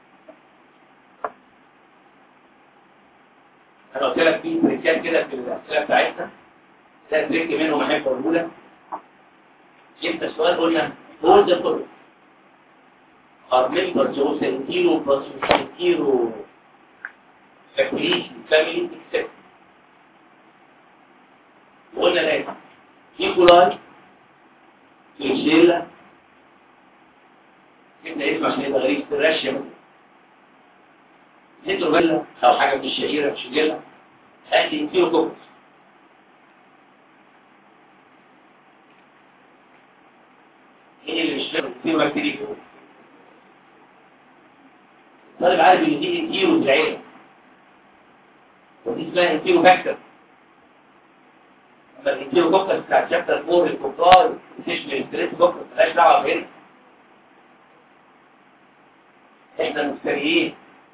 انا قلت لك في تريكات كده في الاسئله بتاعتنا ده تريك منهم احب اقوله لك جبت السؤال قلنا هو ده كله are members of the Entero plus Entero Factories family except وقلنا لازم نيكولاي فليكسيلا جبنا اسم عشان يبقى غريب الرشة مثلا نيتروبيلا او حاجة من الشعيرة شجلة ادي انتيرو كوكس مين اللي مش فاهم انتيرو بكتيريا طالب عارف ان دي انتيرو في العيله ودي اسمها انتيرو فاكتور اما الانتيرو كوكس بتاع شابتر 4 الكوكاي تشمل الستريس كوكس مالهاش دعوه بهنا احنا مفتريين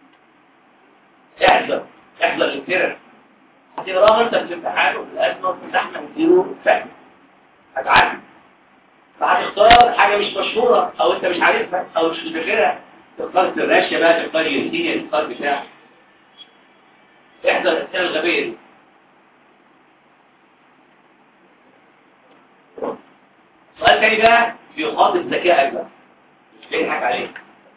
احذر احذر الفرق هتقراها انت في الامتحان وفي الازمه وفي اللحمه انتيرو فاكتور هتعدي فهتختار حاجه مش مشهوره او انت مش عارفها او مش فاكرها تختار الراشيه بقى تختار يرسينيا تختار بتاع احذر الاسئله الغبيه دي سؤال تاني بقى بيخاطب ذكائك بقى مش بيضحك عليك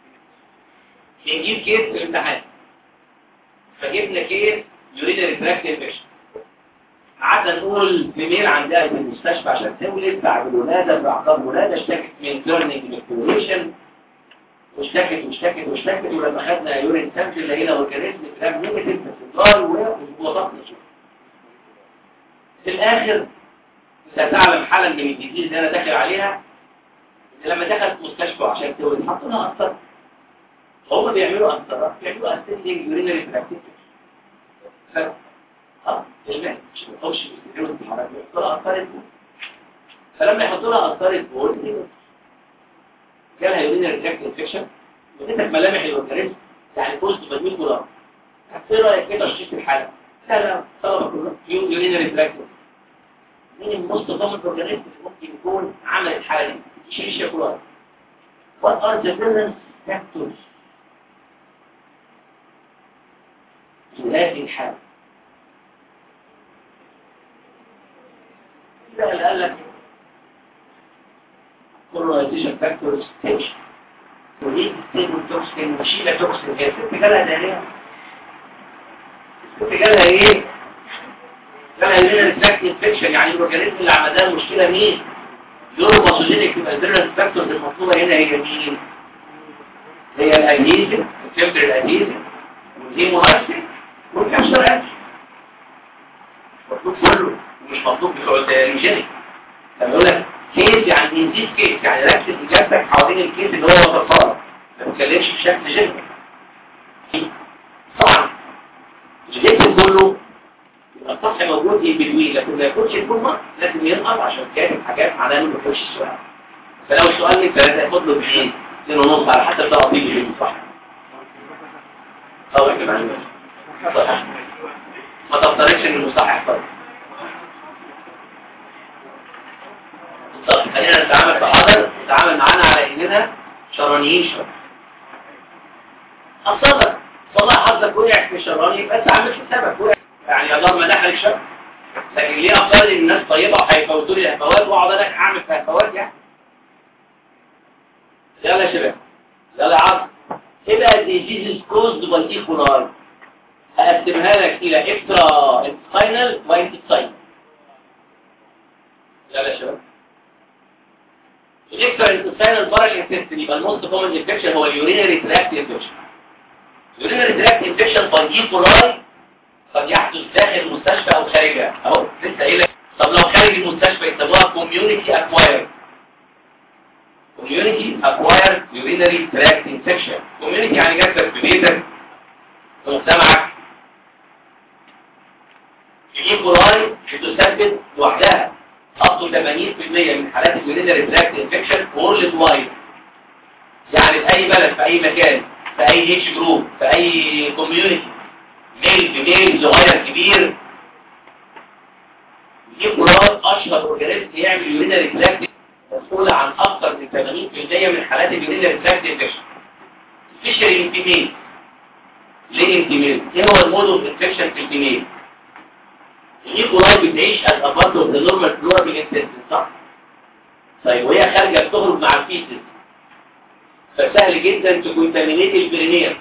نجيب كيس في الامتحان فجبنا كيس يورينري تراكت انفكشن قعدنا نقول ميميل عندها في المستشفى عشان تولد بعد الولاده باعقاب ولاده اشتكت من كيرنينج ميكتوريشن واشتكت واشتكت واشتكت ولما خدنا يورين سامبل لقينا اورجانيزم كلام نيجاتيف في الصدار ووضعنا شوف في الاخر ستعلم حالا من الجديد اللي انا داخل عليها ان لما دخلت مستشفى عشان تولد حطوا لها قسطره هم بيعملوا قسطره بيعملوا اسندنج يورينري تراكتيف اه الماء مش بتخش في السيرو الحرارة بيحطوا لها قسطره فلما يحطوا لها قسطره بول جالها يورينري تراكت انفكشن اديتك ملامح الاورجانيزم يعني بوست بدمين دولار ايه رايك كده تشخيص الحاله لا لا طلبه كلها يورينري تراكت مين الموست كومن اورجانيزم ممكن يكون عمل الحاله دي شيشه كلها what are the presence factors في هذه الحاله ده اللي قال لك polarization factor extension ودي ستيبل توكسين وشيلة توكسين هي الست جالها دهنية الست جالها ايه؟ جالها لنا ريفلاكت انفكشن يعني الاورجانيزم اللي عملها المشكلة مين؟ يوروباسوجينيك يبقى الفيرنس فاكتورز المطلوبة هنا هي مين؟ هي الاديزم الفلتر الاديزم والهيموهايسين والكابسر اكشن مطلوب كله مش مطلوب بتوع الريجينيك لما يقول لك كيس يعني انزيد كيس يعني ركز اجابتك حوالين الكيس اللي هو متصرف ما تتكلمش بشكل جنرال طبعا الجسم كله يبقى السطح موجود ان بدوين لكن ما يكونش الكلمه لازم ينقر عشان كاتب حاجات معناها انه ما يكونش السؤال فلو السؤال لك ثلاثه ياخد له بايه؟ اثنين ونص على حسب ده قضيه ايه صح او يا جماعه ما تفترضش ان المصحح طيب طب خلينا نتعامل بحضر نتعامل معانا على اننا شرانيين شر اصابك والله حظك وقع في شراني يبقى انت عامل حسابك وقع يعني اللهم دخل الشر لكن ليه افترض ان الناس طيبه وهيفوتوا لي الهفوات واقعد انا اعمل في هفوات يعني يلا يا شباب يلا يا عبد ايه بقى الديزيز كوزد باي ايكولاي هقسمها لك الى اكسترا انتستاينال وانتستاينال يلا يا شباب الاكسترا انتستاينال بارال انتستين يبقى الموست كومن انفكشن هو اليورينري تراكت انفكشن اليورينري تراكت انفكشن باي ايكولاي قد يحدث داخل المستشفى او خارجها اهو لسه قايل طب لو خارج المستشفى يسموها كوميونتي اكوايرد community acquired urinary tract infection community يعني جات لك في بيتك في مجتمعك الايكولاي بتثبت لوحدها up to 80% من حالات اليورينري تراكت انفكشن وورلد وايد يعني في اي بلد في اي مكان في اي ايج جروب في اي كوميونتي ميل بميل صغير كبير الايكولاي اشهر اورجانيزم يعمل يورينري تراكت مسؤولة عن أكثر من 80% من حالات اليورينري تراكت انفكشن سبيشال انتيميل ليه انتيميل؟ ايه هو المود اوف انفكشن في الانتيميل؟ الايكولاي بتعيش از ابارت اوف ذا نورمال فلورا في الانتستين صح؟ طيب وهي خارجة بتخرج مع الفيسز فسهل جدا تكونتامينيت البرينيوم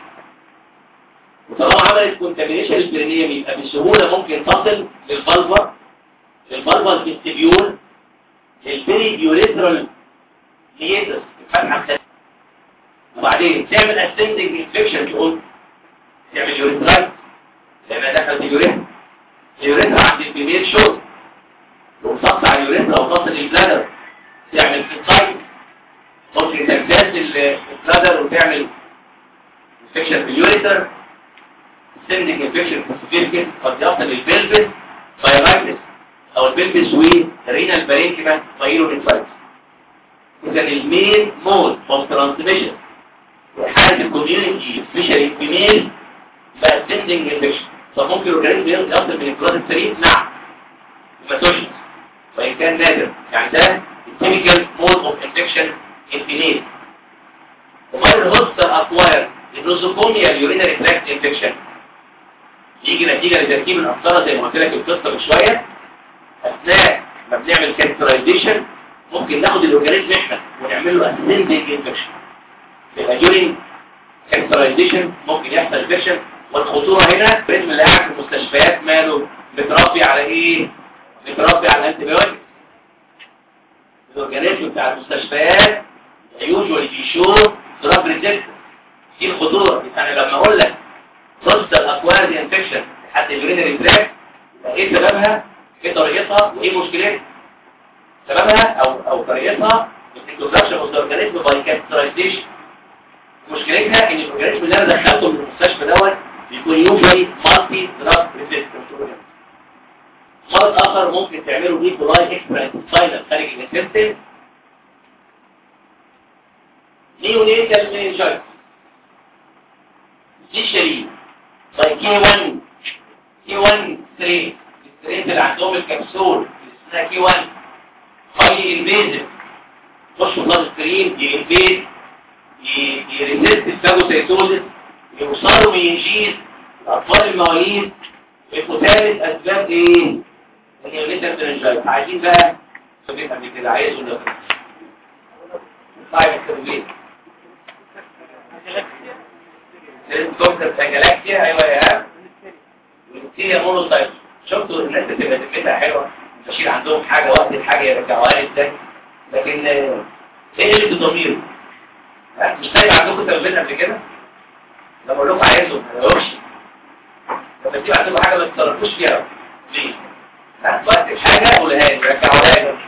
وطالما عملت كونتامينيشن البرينيوم يبقى بسهولة ممكن تصل للفالفا للفالفا الفيستيبيول البري يوريثرال ليتس الفتحه بتاعتها وبعدين تعمل اسندنج انفكشن تقول تعمل يوريثرايت لما دخلت اليوريثرا اليوريثرا عند الفيميل شورت ومسقط على اليوريثرا وتصل للبلادر تعمل فيتايت ممكن تمتاز البلادر وتعمل انفكشن في اليوريثر سندنج انفكشن في السفيركس قد يصل للبلفس فايرايتس او البلبس ورينال بارينكيما فايرو انفايتس اذا المين مود اوف ترانسميشن حالة الكوميونيتي سبيشال فيميل بقى سندنج انفكشن طب ممكن الاورجانيزم يصل من الكلاس السليم نعم هيماتوجينس وان كان نادر يعني ده التيبيكال مود اوف انفكشن الفيميل ومال الهوستر اكواير النوزوكوميا اليورينري تراكت انفكشن يجي نتيجة لتركيب الأفكار زي ما قلت لك القصة من شوية اثناء ما بنعمل كاركترايزيشن ممكن ناخد الاورجانيزم احنا ونعمل له اسندنج انفكشن يبقى ديورين كاركترايزيشن ممكن يحصل انفكشن والخطوره هنا الريتم اللي قاعد في المستشفيات ماله متربي على ايه متربي على الانتيبيوتيك الاورجانيزم بتاع المستشفيات يوجوالي بيشوف دراج ريزيست دي الخطوره يعني لما اقول لك توصل اكوارد انفكشن لحد اليورينري تراك ايه سببها ايه طريقتها وايه مشكلتها سببها او او طريقتها الانتروجكشن اوف ذا اورجانيزم باي كابترايزيشن مشكلتها ان الاورجانيزم اللي انا دخلته من المستشفى دوت بيكون يوجوالي مالتي دراج ريزيستنت مرض اخر ممكن تعمله دي كولاي اكسترا انتستاينال خارج الانتستين نيونيتال مننجايتس دي شريط طيب كي 1 كي 1 ستريت الستريت اللي عندهم الكبسول اسمها كي 1 هاي انفيزيف خش بلاد ستريم ينفيد يريزيست الفاجوسيتوزيس يوصلوا مينجيز الاطفال المواليد يبقوا ثالث اسباب ايه؟ النيونيتال مننجايتس عايزين بقى سميت قبل كده عايز ولا طيب التدوين الدكتور بتاع جالاكسيا ايوه يا هي مونوسايت شفتوا الناس بتبقى دمتها حلوه تشيل عندهم حاجه وقت الحاجه يرجعوها لي ازاي لكن ايه اللي بتضميره مش سايب عندكم تلفزيون قبل كده لما اقول لكم عايزهم ما يروحش لما تجيب عندكم حاجه ما تتصرفوش فيها ليه وقت الحاجه قولها لي رجعوها لي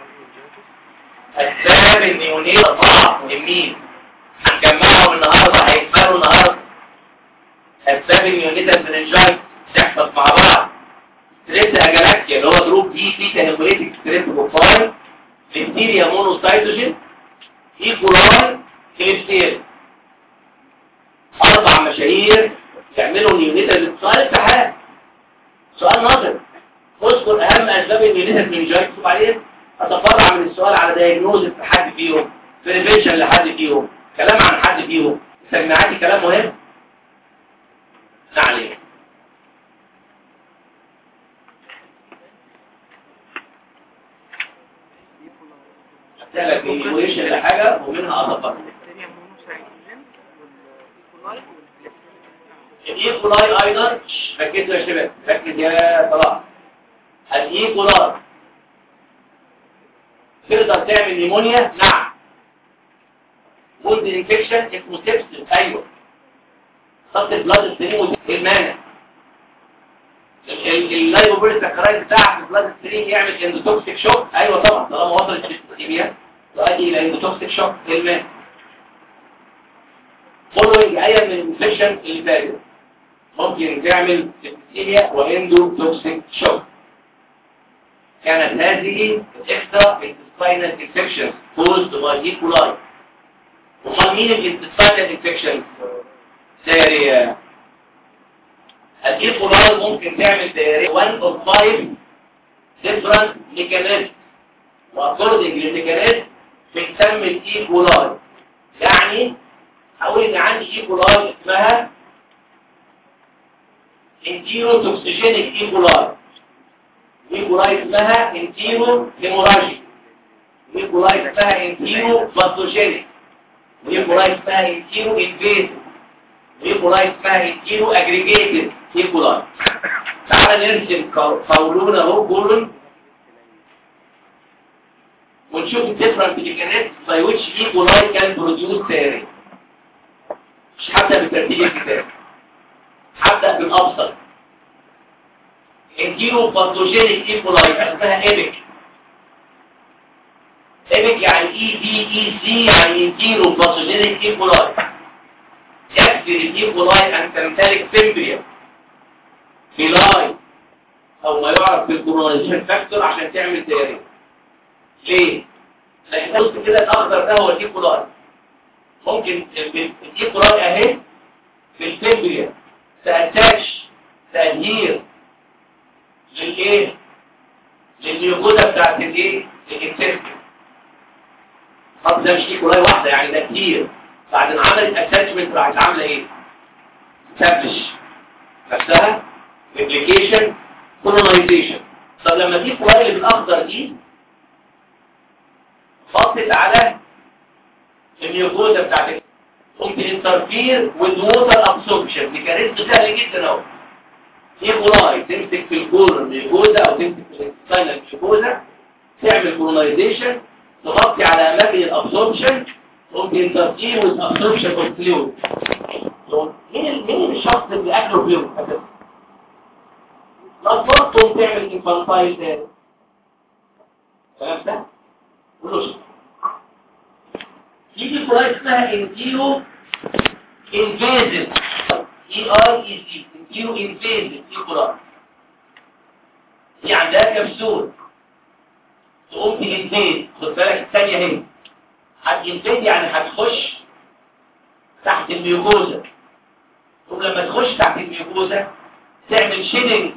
اسباب النيونيت اربعه مهمين هنجمعهم النهارده هيتمالوا النهارده اسباب النيونيتال مننجايت تحصل مع بعض ستريس اجالاكتيا اللي هو جروب دي في هيموليتيك ستريس بروفايل بكتيريا مونوسايتوجين ايكولاي كليبسيل اربع مشاهير يعملوا نيونيتال سؤال امتحان سؤال نظري اذكر اهم اسباب النيونيتال مننجايت وبعدين اتفرع من السؤال على دايجنوز لحد فيهم بريفنشن لحد فيهم كلام عن حد فيهم تجمعاتي كلام مهم عليه لك ايويش لحاجة ومنها أضفر الإيكولاي أيضا ركزوا يا شباب ركز يا صلاح الإيكولاي تقدر تعمل نيمونيا نعم وولد انفكشن اسمه سيبسس ايوه خط البلاد ستريم المانع اللايبوبيرساكرايد بتاع البلاد ستريم يعمل اندوتوكسيك شوك ايوه طبعا طالما وصلت للسيستيميا تؤدي الى اندوتوكسيك شوك المانع فولوينج اي من الانفكشن اللي فاتت ممكن تعمل سيستيميا واندوتوكسيك شوك كانت هذه الاكسترا intestinal infections caused by E. coli ومال مين الانتستاينال انفكشن دايريا الايكولاي ممكن تعمل دايريا 1 of 5 different mechanisms واكوردنج للميكانيزم بنسمي الايكولاي يعني هقول ان عندي ايكولاي اسمها انتيرو توكسيجينيك ايكولاي ايكولاي اسمها انتيرو هيموراجيك ايكولاي اسمها انتيرو باثوجينيك ويقولاي اسمها انتيرو انفيز ويقولاي اسمها انتيرو اجريجيتد ايكولاي تعال نرسم قولون اهو كولون ونشوف الديفرنت ميكانيزم باي ويتش ايكولاي كان بروديوس ثيري مش هبدا بترتيب الكتاب هبدا بالابسط انتيرو باثوجينيك ايكولاي اسمها ايبك ايبك يعني اي بي اي سي يعني انتيرو باثوجينيك ايكولاي يكفي الايكولاي ان تمتلك فيمبريا فيلاي او ما يعرف بالكورونيزيشن فاكتور عشان تعمل دايرين ليه؟ لان بص كده الاخضر ده هو الايكولاي ممكن الايكولاي اهي في الفيمبريا تاتاتش تادهير للايه؟ للميوكودا بتاعت الايه؟ الانتستين طب ده مش ايكولاي واحدة يعني ده كتير بعد ما عملت اتاتشمنت راحت عامله ايه تفلش نفسها ريبليكيشن كولونايزيشن طب لما دي الكولاي اللي بالاخضر دي بصت على الميوكوزا بتاعت ممكن انترفير وذ ووتر ابسوربشن ميكانيزم سهل جدا اهو ايكولاي تمسك في الكولون ميوكوزا او تمسك في الانتستاينال ميوكوزا تعمل كولونايزيشن تغطي على اماكن الابسوربشن ممكن تغطيه والابسوربشن اوف فلويد مين مين الشخص اللي اكله فلويد اساسا نظرتهم تعمل انفانتايل تاني الكلام ده كله يجي كولاي اسمها انتيرو انفيزيف اي ار اي سي انتيرو انفيزيف دي كولاي دي عندها كبسول تقوم تنفيد خد بالك الثانيه اهي هتنفيد يعني هتخش تحت الميوكوزا ثم لما تخش تحت الميوكوزا تعمل شيدنج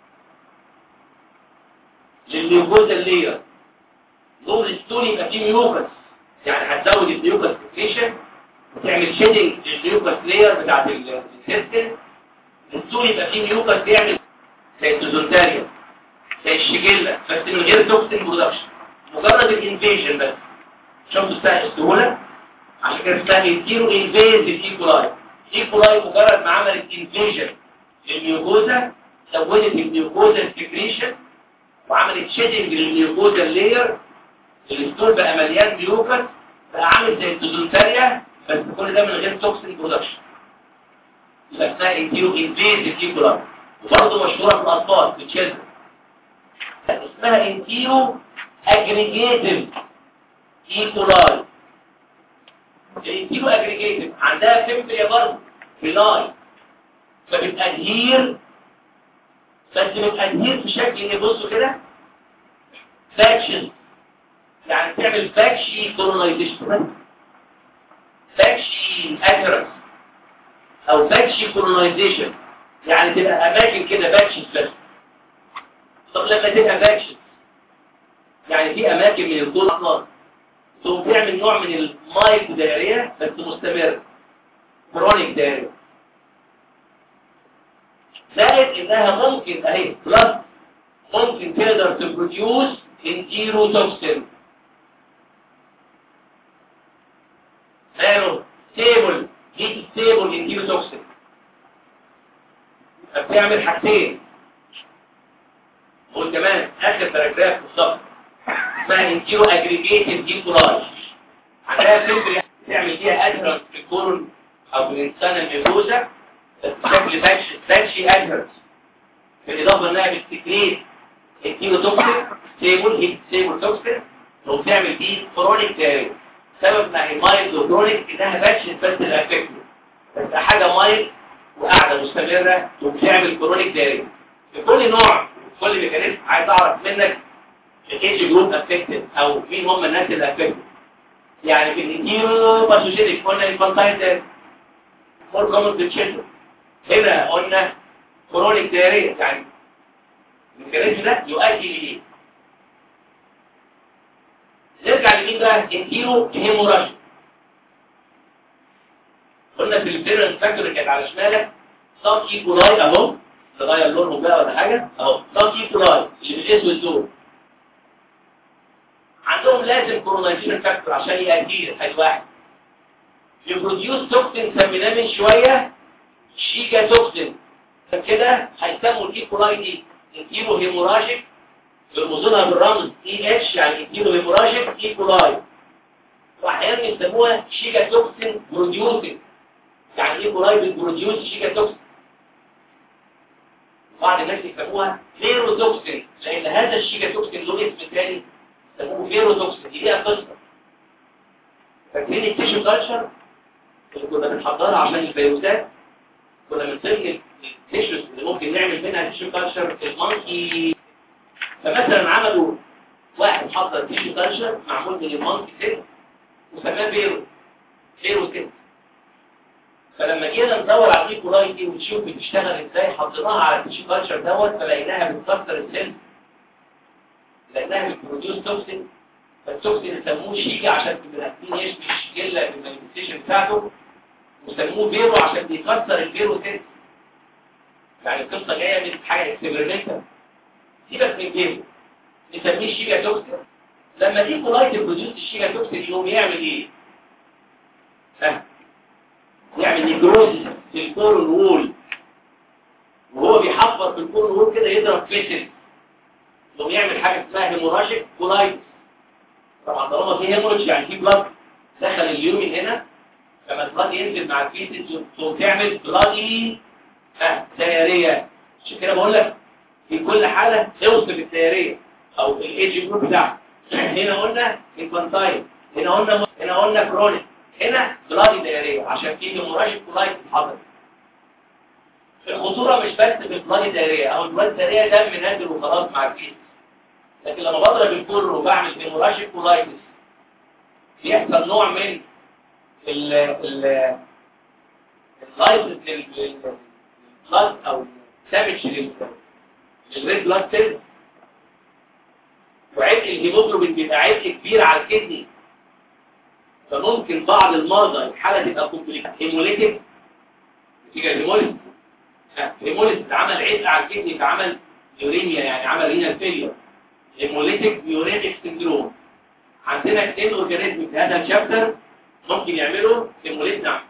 للميوكوزا اللير نور الستون يبقى فيه ميوكس يعني هتزود الميوكس سكريشن وتعمل شيدنج للميوكس لير بتاعت الانتستين الستون يبقى فيه ميوكس يعمل زي الدوزونتاريا زي الشجلة بس من غير توكسين برودكشن مجرد الانفيجن بس شفتوا اسمها السهولة عشان كده اسمها انتيرو انفيزيف ايكولاي ايكولاي مجرد ما عملت انفيجن للميوكوزا زودت الميوكوزا سكريشن وعملت شيدنج للميوكوزا لاير الستول بقى مليان ميوكس بقى عامل زي الدوزونتاريا بس كل ده من غير توكسين برودكشن يبقى اسمها انتيرو انفيزيف ايكولاي وبرضه مشهوره في الاطفال في التشيلدرن اسمها انتيرو اجريجيتيف ايكولاي الانتيرو اجريجيتيف عندها فيمبريا برضه في لاي فبتأدهير بس بتأدهير في شكل ايه بصوا كده فاكشن يعني بتعمل فاكشي كولونايزيشن فاكشي ادرس او فاكشي كولونايزيشن يعني تبقى اماكن كده باكشز بس طب لما تبقى باكشز يعني في اماكن من الكون اصلا تقوم تعمل نوع من المايك دايريه بس مستمر كرونيك دايريه زائد انها ممكن اهي بلس ممكن تقدر تبروديوس انتيروتوكسين ماله ستيبل هيت ستيبل انتيروتوكسين فبتعمل حاجتين قول كمان اخر باراجراف بالظبط اسمها انتيرو اجريجيتد ديكولاج عندها فكره تعمل فيها ادهرنس في الكورون او في الانسان الميوكوزا بشكل فاكشي فاكشي ادهرنس بالاضافه انها بتكريت الكيلو توكسين ستيبل هيت ستيبل توكسين وبتعمل فيه كرونيك دايريا سبب ما هي مايلد وكرونيك انها فاكشن بس الافكت بس حاجه مايلد وقاعده مستمره وبتعمل كرونيك دايريا في كل نوع كل ميكانيزم عايز اعرف منك الايدج جروب افكتد او مين هم الناس اللي افكتد يعني في الانتيرو باسوجينيك قلنا الفانتاين ده مور كومن في الشيلدرن هنا قلنا كرونيك دايريا يعني الميكانيزم ده يؤدي لايه نرجع لمين بقى انتيرو هيموراجي قلنا في الفيرنس فاكتور اللي كانت على شمالك صاب ايكولاي اهو تغير لونه بقى ولا حاجه اهو صاب ايكولاي اللي بالاسود دول عندهم لازم كورونايزيشن فاكتور عشان يأديه حاجه واحد يبروديوس توكسين سميناه من شويه شيجا توكسين كده هيسموا الايكولاي دي انتيرو هيموراجيك يرمزونها بالرمز اي اتش يعني انتيرو هيموراجيك ايكولاي واحيانا يسموها شيجا توكسين بروديوسنج يعني ايكولاي بتبروديوس شيجا توكسين بعض الناس يسموها فيروتوكسين لان هذا الشيجا توكسين له اسم ثاني يسموه فيروتوكسين دي ليها قصه فاكرين التيشو كالتشر اللي كنا بنحضرها عشان الفيروسات كنا من ضمن التيشوز اللي ممكن نعمل منها تيشو كالتشر المونكي فمثلا عملوا واحد حضر تيشو كالتشر معمول من المونكي سيل وسماه فيرو فيرو سيل فلما جينا ندور على الايكولاي دي ونشوف بتشتغل ازاي حطيناها على التيشو كالتشر دوت فلقيناها بتكسر السيل لانها بتبروديوس توكسين فالتوكسين سموه شيجا عشان البنادمين يشبه الشجله بالمانيفستيشن بتاعته وسموه فيرو عشان بيكسر الفيرو سيل يعني القصه جايه من حاجه اكسبيرمنتال سيبك من فيرو نسميه شيجا توكسين لما دي كولايت بروديوس الشيجا توكسين يقوم يعمل ايه؟ ها يعمل نيكروزيس في الكورون وول وهو بيحفر في الكورون وول كده يضرب فيسل يقوم يعمل حاجه اسمها هيموراجيك كولايت طبعا طالما في هيموريج يعني في بلاد دخل اليومين هنا لما البلاد ينزل مع الفيسز تقوم تعمل بلادي اه دايريه عشان كده بقول لك في كل حاله اوصف الدايريه او الايدج جروب بتاعها هنا قلنا انفانتايل هنا قلنا هنا قلنا كرونيك هنا بلادي دايريه عشان في هيموراجيك كولايت حصل الخطوره مش بس في البلاد داريه او البلاد داريه دم نازل وخلاص مع الكيس لكن لما بضرب الكور وبعمل هيموراجيك كولايتس بيحصل نوع من ال ال اللايسس للبلاد او دامج للريد بلاد سيلز وعبء الهيموجلوبين بيبقى عبء كبير على الكدني فممكن بعض المرضى الحاله تبقى كومبليكيت هيموليتيك نتيجه الهيموليز هيموليز عمل عبء على الكدني فعمل يورينيا يعني عمل رينال فيلير هيموليتيك يورينيك سندروم عندنا اثنين اورجانيزم في هذا الشابتر ممكن يعملوا هيموليز نعم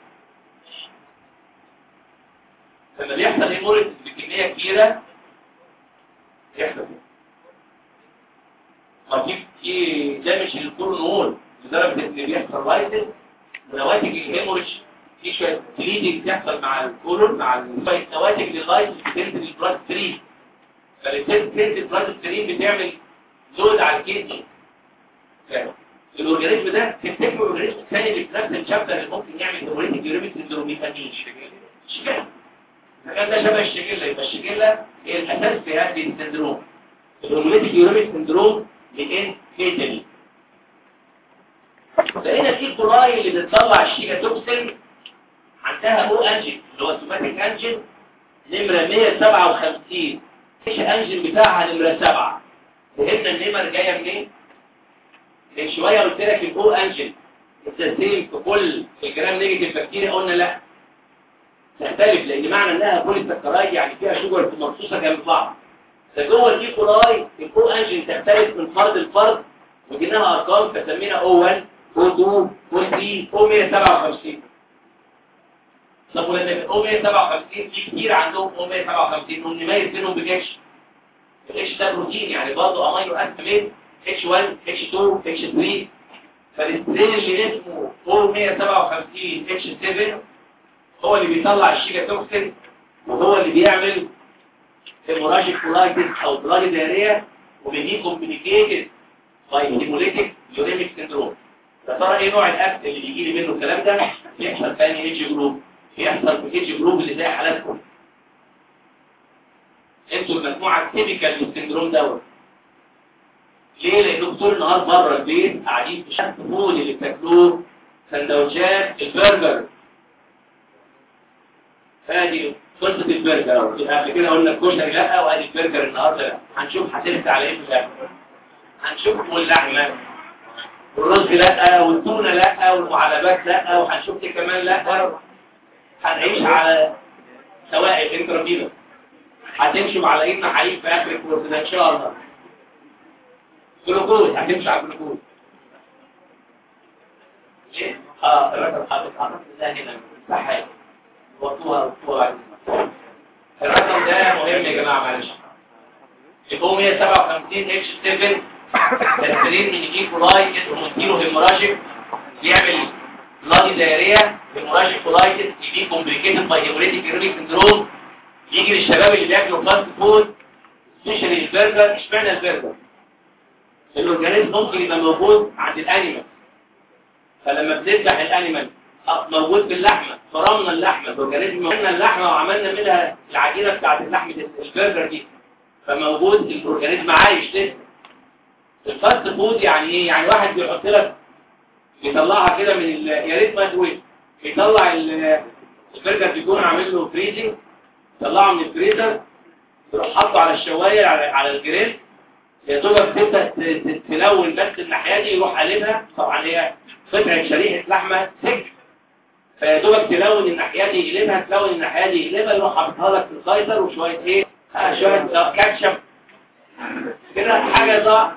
لما بيحصل هيموليز بكميه كبيره يحصل ما في في دامج للكورنول لدرجه ان بيحصل لايتس ونواتج الهيموريج في شويه بليدنج بتحصل مع الكولون مع الفايت نواتج لللايتس بتنزل البلاد ستريم فبتنزل البلاد ستريم بتعمل لود على الكدني الاورجانيزم ده تفتكر الاورجانيزم الثاني اللي في نفس الشابتر اللي ممكن يعمل هيموريتيك يوريميك سندروم يبقى مين؟ شجله كان ده شبه الشجله يبقى الشجله هي الاساس في هذه السندروم الهيموريتيك يوريميك سندروم لان فيتالي لقينا في كولاي اللي بتطلع الشيجا توكسين عندها او انجن اللي هو سوماتيك انجن نمره 157 ايش انجن بتاعها نمره 7 فهمنا النمر جايه منين من شويه قلت لك الاو انجن التسليم في كل الجرام نيجاتيف بكتيريا قلنا لا تختلف لان معنى انها بوليساكرايد يعني فيها شجر مرصوصه جنب بعض فجوه الايكولاي الاو انجن تختلف من فرد لفرد وجيناها ارقام فسمينا او 1 او 2 او 3 او 157 طب ولما يبقى او 157 في كتير عندهم او 157 نقوم نميز بينهم باتش الاتش ده بروتين يعني برضه امينو اسيد اتش 1 اتش 2 اتش 3 فالاسترين اللي اسمه او 157 اتش 7 هو اللي بيطلع الشيجا توكسين وهو اللي بيعمل هيموراجيك كولايتس او بلاد دايريا وبيجي كومبليكيتد باي هيموليتيك يوريميك سيندروم يا ترى ايه نوع الاكل اللي بيجي لي منه الكلام ده يحصل في انهي ايدج جروب يحصل في ايدج جروب اللي زي حالاتكم انتوا المجموعه التيبيكال للسندروم دوت ليه لانكم طول النهار بره البيت قاعدين في شكل فول اللي بتاكلوه سندوتشات البرجر ادي قصه البرجر قبل كده قلنا الكشري لا وادي البرجر النهارده لا هنشوف هترسى على ايه في الاخر هنشوف اللحمه والرز لا والتونه لا والمعلبات لا وهنشوف ايه كمان لا هنعيش على سوائل انترافينوس هتمشي على ايدنا حليب في اخر الكورس ده ان شاء الله جلوكوز هتمشي على الجلوكوز ايه اه الرقم حاطط حاطط ده هنا صحيح وطوها وطوها الرقم ده مهم يا جماعه معلش يبقوا 157 اتش 7 تسرين من اي كولاي اسمه كيلو هيموراجيك بيعمل بلادي دايريا هيموراجيك كولايتس يجي كومبليكيتد باي هيموريتيك يوريك سندروم يجي للشباب اللي بياكلوا فاست فود سبيشالي البرجر اشمعنى البرجر الاورجانيزم ممكن يبقى موجود عند الانيمال فلما بنذبح الانيمال موجود في اللحمه فرمنا اللحمه الاورجانيزم عملنا اللحمه وعملنا منها العجينه بتاعت اللحمه البرجر دي فموجود الاورجانيزم عايش لسه الفاست فود يعني ايه يعني واحد بيحط لك بيطلعها كده من ال... يا ريت ما تقول بيطلع البرجر بيكون عامل له فريزنج يطلعه من الفريزر يروح حاطه على الشوايه على, على الجريل يا دوبك تبدا تلون بس الناحيه دي يروح قلبها طبعا هي قطعه شريحه لحمه سك فيا دوبك تلون الناحيه دي يقلبها تلون الناحيه دي يقلبها يروح حاططها لك في الكايزر وشويه ايه آه شويه كاتشب كده حاجه ضاع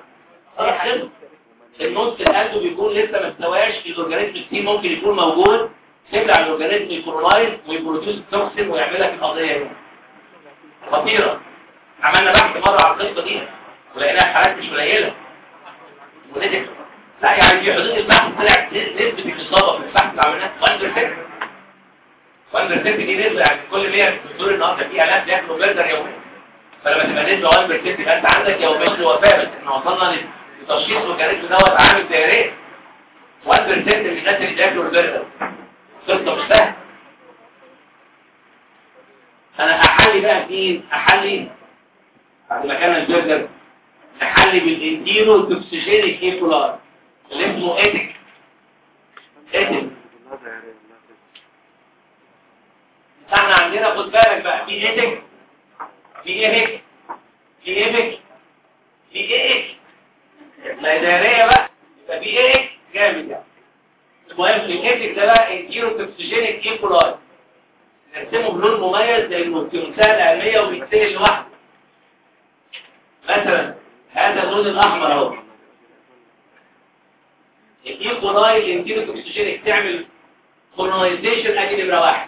النص القلب بيكون لسه ما استواش الاورجانيزم السي ممكن يكون موجود تبلع الاورجانيزم يكرولايز ويبروديوس توكسين ويعمل لك القضيه دي خطيره عملنا بحث مره على القصه دي ولقيناها حالات مش قليله ونجح لا يعني في حدود البحث طلعت نسبه الاصابه في البحث اللي عملناه فاندر سيت فاندر سيت دي نسبه يعني كل 100 دكتور النهارده في الاف بياكلوا برجر يوميا فلما تبقى نسبه فاندر سيت يبقى انت عندك يوميا وفاه بس احنا وصلنا لتشخيص الاورجانيزم دوت عامل زي ريت فاندر سيت من الناس اللي بياكلوا البرجر قصه مش سهله انا احلي بقى فين احلي بعد ما كان البرجر احلي بالانتيرو توكسيجينيك ايكولاي اللي اسمه ايتك ايتك احنا عندنا خد بالك بقى في ايتك في ايهك في ايبك في ايك لا دايريه بقى يبقى في ايك جامد يعني المهم الايتك ده بقى انتيرو توكسيجينيك ايكولاي نرسمه بلون مميز زي التمثال العلميه وبيتسال لوحده مثلا هذا اللون الاحمر اهو الايكولاي الانتيرو توكسيجينيك تعمل كولونايزيشن ادي نمره واحد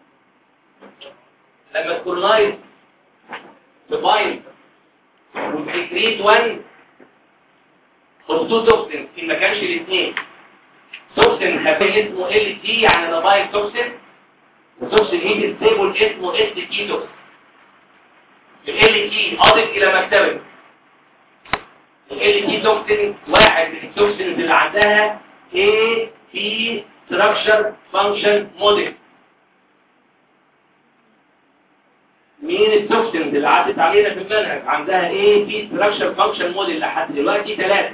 لما تكولونايز تبايند وتكريت 1 اوف تو توكسين في ما كانش الاثنين توكسين خفيف اسمه ال تي يعني ده بايل توكسين وتوكسين هيت ستيبل اسمه اس تي توكسين ال تي اضف الى مكتبه ال تي توكسين واحد من التوكسينز اللي عندها A P structure function model مين التوكسينز اللي عدت علينا في المنهج عندها ايه في ستراكشر فانكشن موديل لحد دلوقتي ثلاثه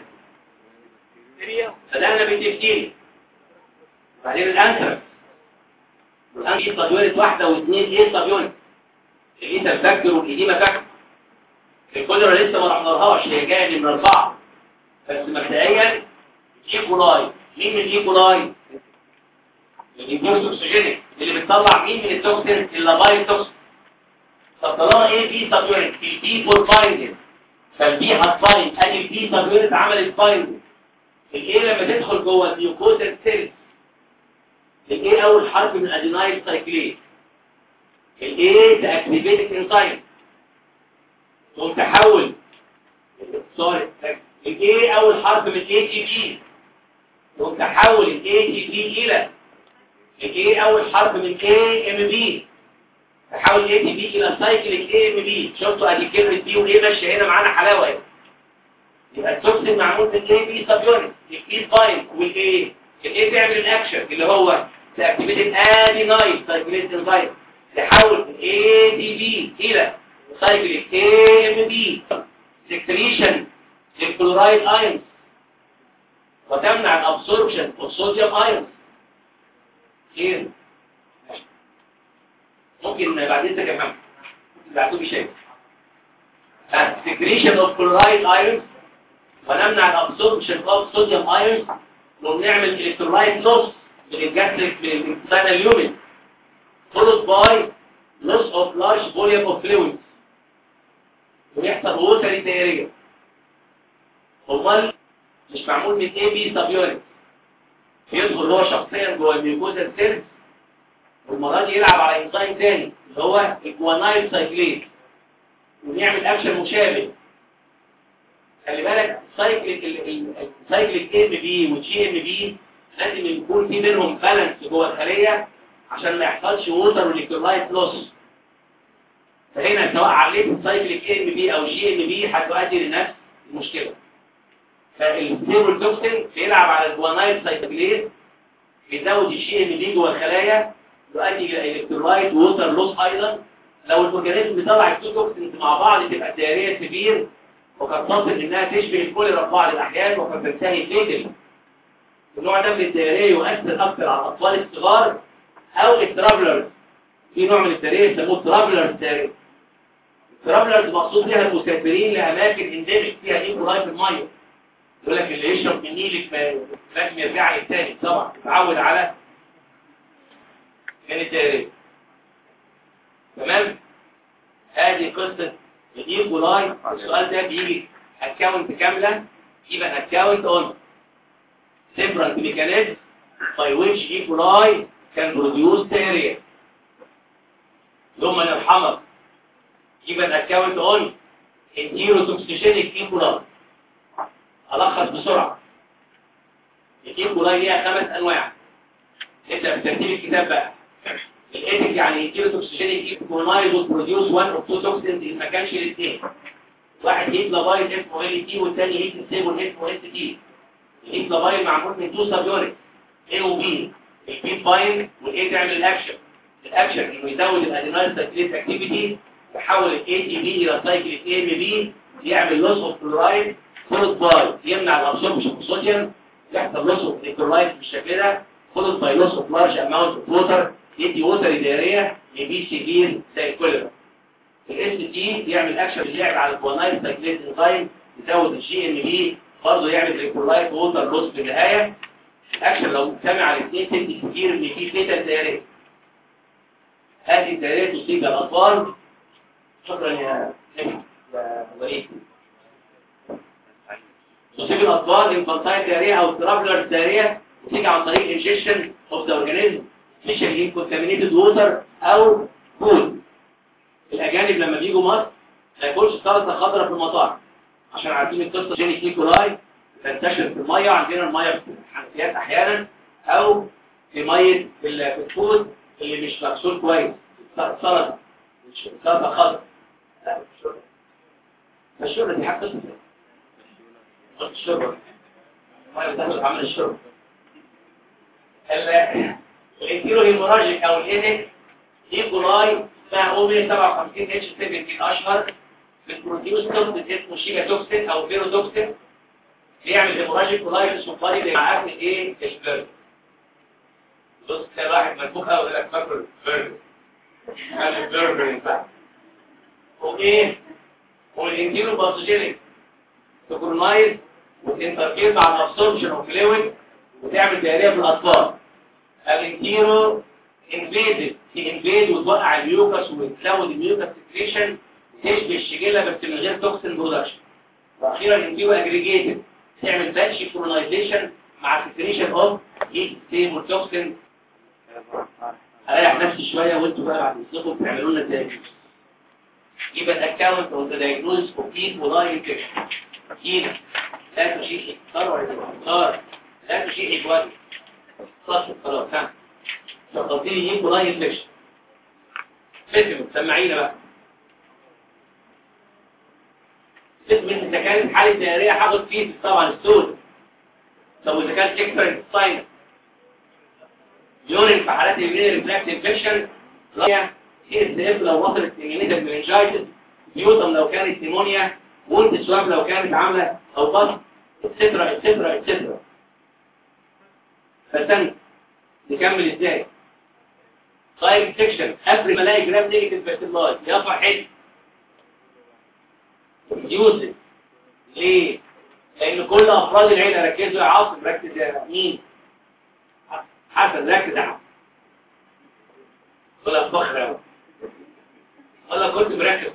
بدأنا بالتفكير بعدين الانثركس والانثركس ايه طبيونت واحده واثنين ايه طبيونت الايتا فاكتور والايديما فاكتور الكوليرا لسه ما رحناهاش هي جايه من اربعه بس مبدئيا ايكولاي مين من الايكولاي الانتوكسيجينيك اللي بتطلع مين من التوكسين اللابايل توكسين طب طالما ايه في سب يونت في بي فور بايندنج فالبي هتبايند ادي البي سب يونت عملت بايندنج الايه لما تدخل جوه النيوكوزال سيلز الايه اول حرف من ادينايل سايكليز الايه تاكتيفيتد انزيم تقوم تحول سوري الايه اول حرف من اي تي بي تقوم تحول الاي تي بي الى الايه اول حرف من اي ام بي تحول اي تي بي الى سايكليك اي ام بي شفتوا ادي كلمه دي وايه ماشيه هنا معانا حلاوه اهي يبقى التوكسين معمول من اي بي سب يونت البي باين والايه الايه بيعمل الاكشن اللي هو تاكتيفيتد ادينايل سايكليك انزيم تحول اي تي بي الى سايكليك اي ام بي سكريشن للكلورايد ايونز وتمنع الابسوربشن اوف صوديوم ايونز خير ممكن بعد اذنك يا محمد تبعتوا لي شيء سكريشن اوف كلورايد ايونز ونمنع الابسوربشن اوف صوديوم ايونز ونعمل الكترولايت لوس من الجاستريك من الانسان اليومن followed by loss of large volume of fluids ويحصل ووتري دايريا امال مش معمول من اي بي سب يونت يدخل هو شخصيا جوه الميوكوزا سيلز والمرة دي يلعب على انزيم تاني اللي هو الجوانايل سايكليز ونعمل اكشن مشابه خلي بالك سايكليك السايكليك ام بي والجي ام بي لازم يكون في بينهم بالانس جوه الخليه عشان ما يحصلش ووتر والكترولايت لوس فهنا سواء عليت السايكليك ام بي او جي ام بي هتؤدي لنفس المشكله فالستيبل توكسين بيلعب على الجوانايل سايكليز بيزود الجي ام بي جوه الخلايا يؤدي الى الكترولايت ووتر لوس ايضا لو الاورجانيزم بيطلع التو توكسينز مع بعض تبقى دايريه سفير وقد تصل انها تشبه الكوليرا في بعض الاحيان وقد تنتهي فيتل النوع ده من الدايريه يؤثر اكثر على الاطفال الصغار او الترافلرز في نوع من الدايريه يسموه ترافلرز دايريه الترافلرز مقصود بها المسافرين لاماكن انديميك فيها ايكولاي في الميه يقول لك اللي يشرب من نيلك لازم يرجع لي تاني طبعا يتعود على كانت دايريه تمام ادي قصه الايكولاي السؤال ده بيجي اكونت كامله يبقى اكونت اون different mechanism by which E. coli can produce diarrhea ثم نرحمك يبقى الاكونت اون enterotoxigenic E. coli ألخص بسرعة الإي كولاي ليها خمس أنواع نبدأ بترتيب الكتاب بقى الإيتك يعني انتيروتوكسيجينيك إي كولاي will produce one of two toxins إن ما كانش الاثنين واحد هيت لابايل اسمه ال تي والثاني هيت ستيبل اسمه اس تي الهيت لابايل معمول من تو سب يونت A و B البي باين والاي تعمل الاكشن الاكشن انه يزود الادينال سايكليت اكتيفيتي يحول الاي تي بي الى سايكل اي ام بي يعمل لوس اوف كلورايد فولد باي يمنع الابسوربشن اوف صوديوم يحصل لوس اوف كلورايد بالشكل ده فولد باي لوس اوف لارج اماونت اوف ووتر يدي ووتر اداريه يبي سيفير زي الكوليرا الاس تي يعمل اكشن اللعب على الكوانايل سايكليت انزايم يزود الجي ام بي برضه يعمل الكلورايد ووتر لوس في النهايه الاكشن لو اجتمع على الاثنين تدي كتير ان في فيتال دايريه هذه الدايريه تصيب الاطفال شكرا يا نجم يا وليد تصيب الاطفال انفانتايل دايريه او ترافلر دايريه وتيجي عن طريق انجكشن اوف ذا اورجانيزم سبيشالي كونتامينيتد ووتر او فود الاجانب لما بيجوا مصر ما ياكلش سلطه خضراء في المطاعم عشان عارفين القصه جينيك نيكولاي تنتشر في الميه عندنا الميه في الحنفيات احيانا او في ميه في الفود اللي مش مغسول كويس سلطه سلطه خضراء لا مش شرب الشرب دي حاجه قصه قلت الشرب الميه بتاخد عمل الشرب الانتيرو هيموراجيك او الايدك ايكولاي اسمها اومي 57 اتش 17 اشهر بتبروديوس توكسين اسمه شيبا توكسين او فيرودوكسين بيعمل هيموراجيك كولايتس وفالي مع اكل ايه البرد بص كده واحد منفوخ قوي يقول لك فاكر برد قال البرد ينفع وايه والانتيرو باثوجينيك تكرونايز وتنترفير مع الابسوربشن اوف فلويد وتعمل دياريه في الاطفال الانتيرو انفيدد تنفيد وتوقع الميوكس وتزود الميوكس سكريشن تشبه الشجله بس من غير توكسين برودكشن واخيرا الانتيرو اجريجيتد تعمل باتش كرونايزيشن مع سكريشن اوف هيت ستيم والتوكسين اريح نفسي شويه وانتوا بقى بعد اذنكم تعملوا لنا دايجنوز يبقى الاكونت او دايجنوز كومبليت ولا انفكشن هنا لا تشيل اختار ولا اختار لا تشيل الوجه خلاص خلاص ها تفضيل يجيب ولا انفكشن فهم سمعينا بقى اسم اذا كانت حاله دائريه هاخد فيه طبعا السود طب واذا كانت اكتر انتستاين يورين في حالات اليورين ريفلاكس انفكشن لا ايه اف لو وصلت لمينيتال مننجايتس نيوتم لو كانت نيمونيا وونت سواب لو كانت عامله او ضغط اتسترا اتسترا اتسترا فاستنى نكمل ازاي طيب سيكشن قبل ما الاقي جرام نيجاتيف بكتيريا يا فرحتي يوسف ليه لان كل افراد العيله ركزوا يا عاصم ركز يا مين حسن ركز يا حسن ولا فخر قوي ولا كنت مركز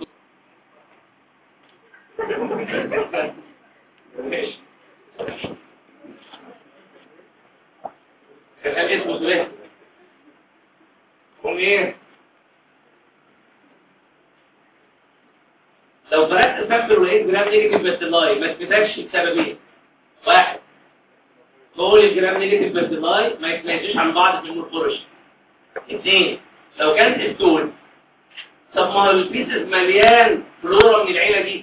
ماشي كان اسمه سليم قوم ايه لو فرقت فاكتور ولقيت جرام نيجاتيف باتلاي ما تفتكش بسبب ايه واحد كل الجرام نيجاتيف باتلاي ما يتميزوش عن بعض في المورفولوجي اثنين لو كانت ستون طب ما هو البيسز مليان فلورا من العيله دي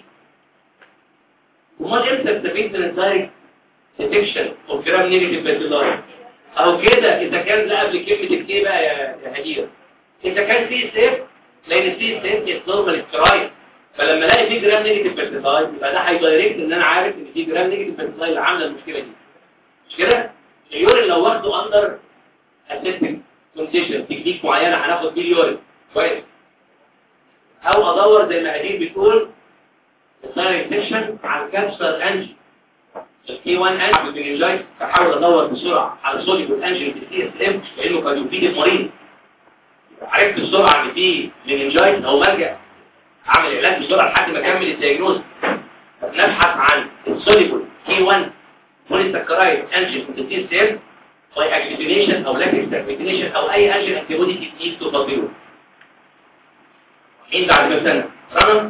امال امتى استفيد من الدايركت ديتكشن اوف جرام نيجاتيف باتلاي او كده اذا كان ده قبل كلمه الكي بقى يا يا هدير اذا كان في سيف لان السي سيف نورمال سترايك فلما الاقي في جرام نيجاتيف بيرسيتايد يبقى ده هيدايركت ان انا عارف ان في جرام نيجاتيف بيرسيتايد اللي عامله المشكله دي مش كده اليورين لو واخده اندر اسيستنج كونديشن تكنيك معينه هناخد بيه اليورين كويس او ادور زي ما قديم بتقول الدايركت سيكشن على الكابسولار انجي الكي 1 انجي بالانجايت احاول ادور بسرعه على صوديوم انجي في السي اس ام لانه قد يفيد المريض عرفت بسرعه ان في مننجايت او ملجأ اعمل علاج بسرعه لحد ما اكمل الدياجنوز نبحث عن السوليبل كي 1 بوليساكرايد انجين في سيل باي اكتيفيشن او لاك اكتيفيشن او اي انجين انتيبودي تكنيك تفضله مين بعد كام سنه رنا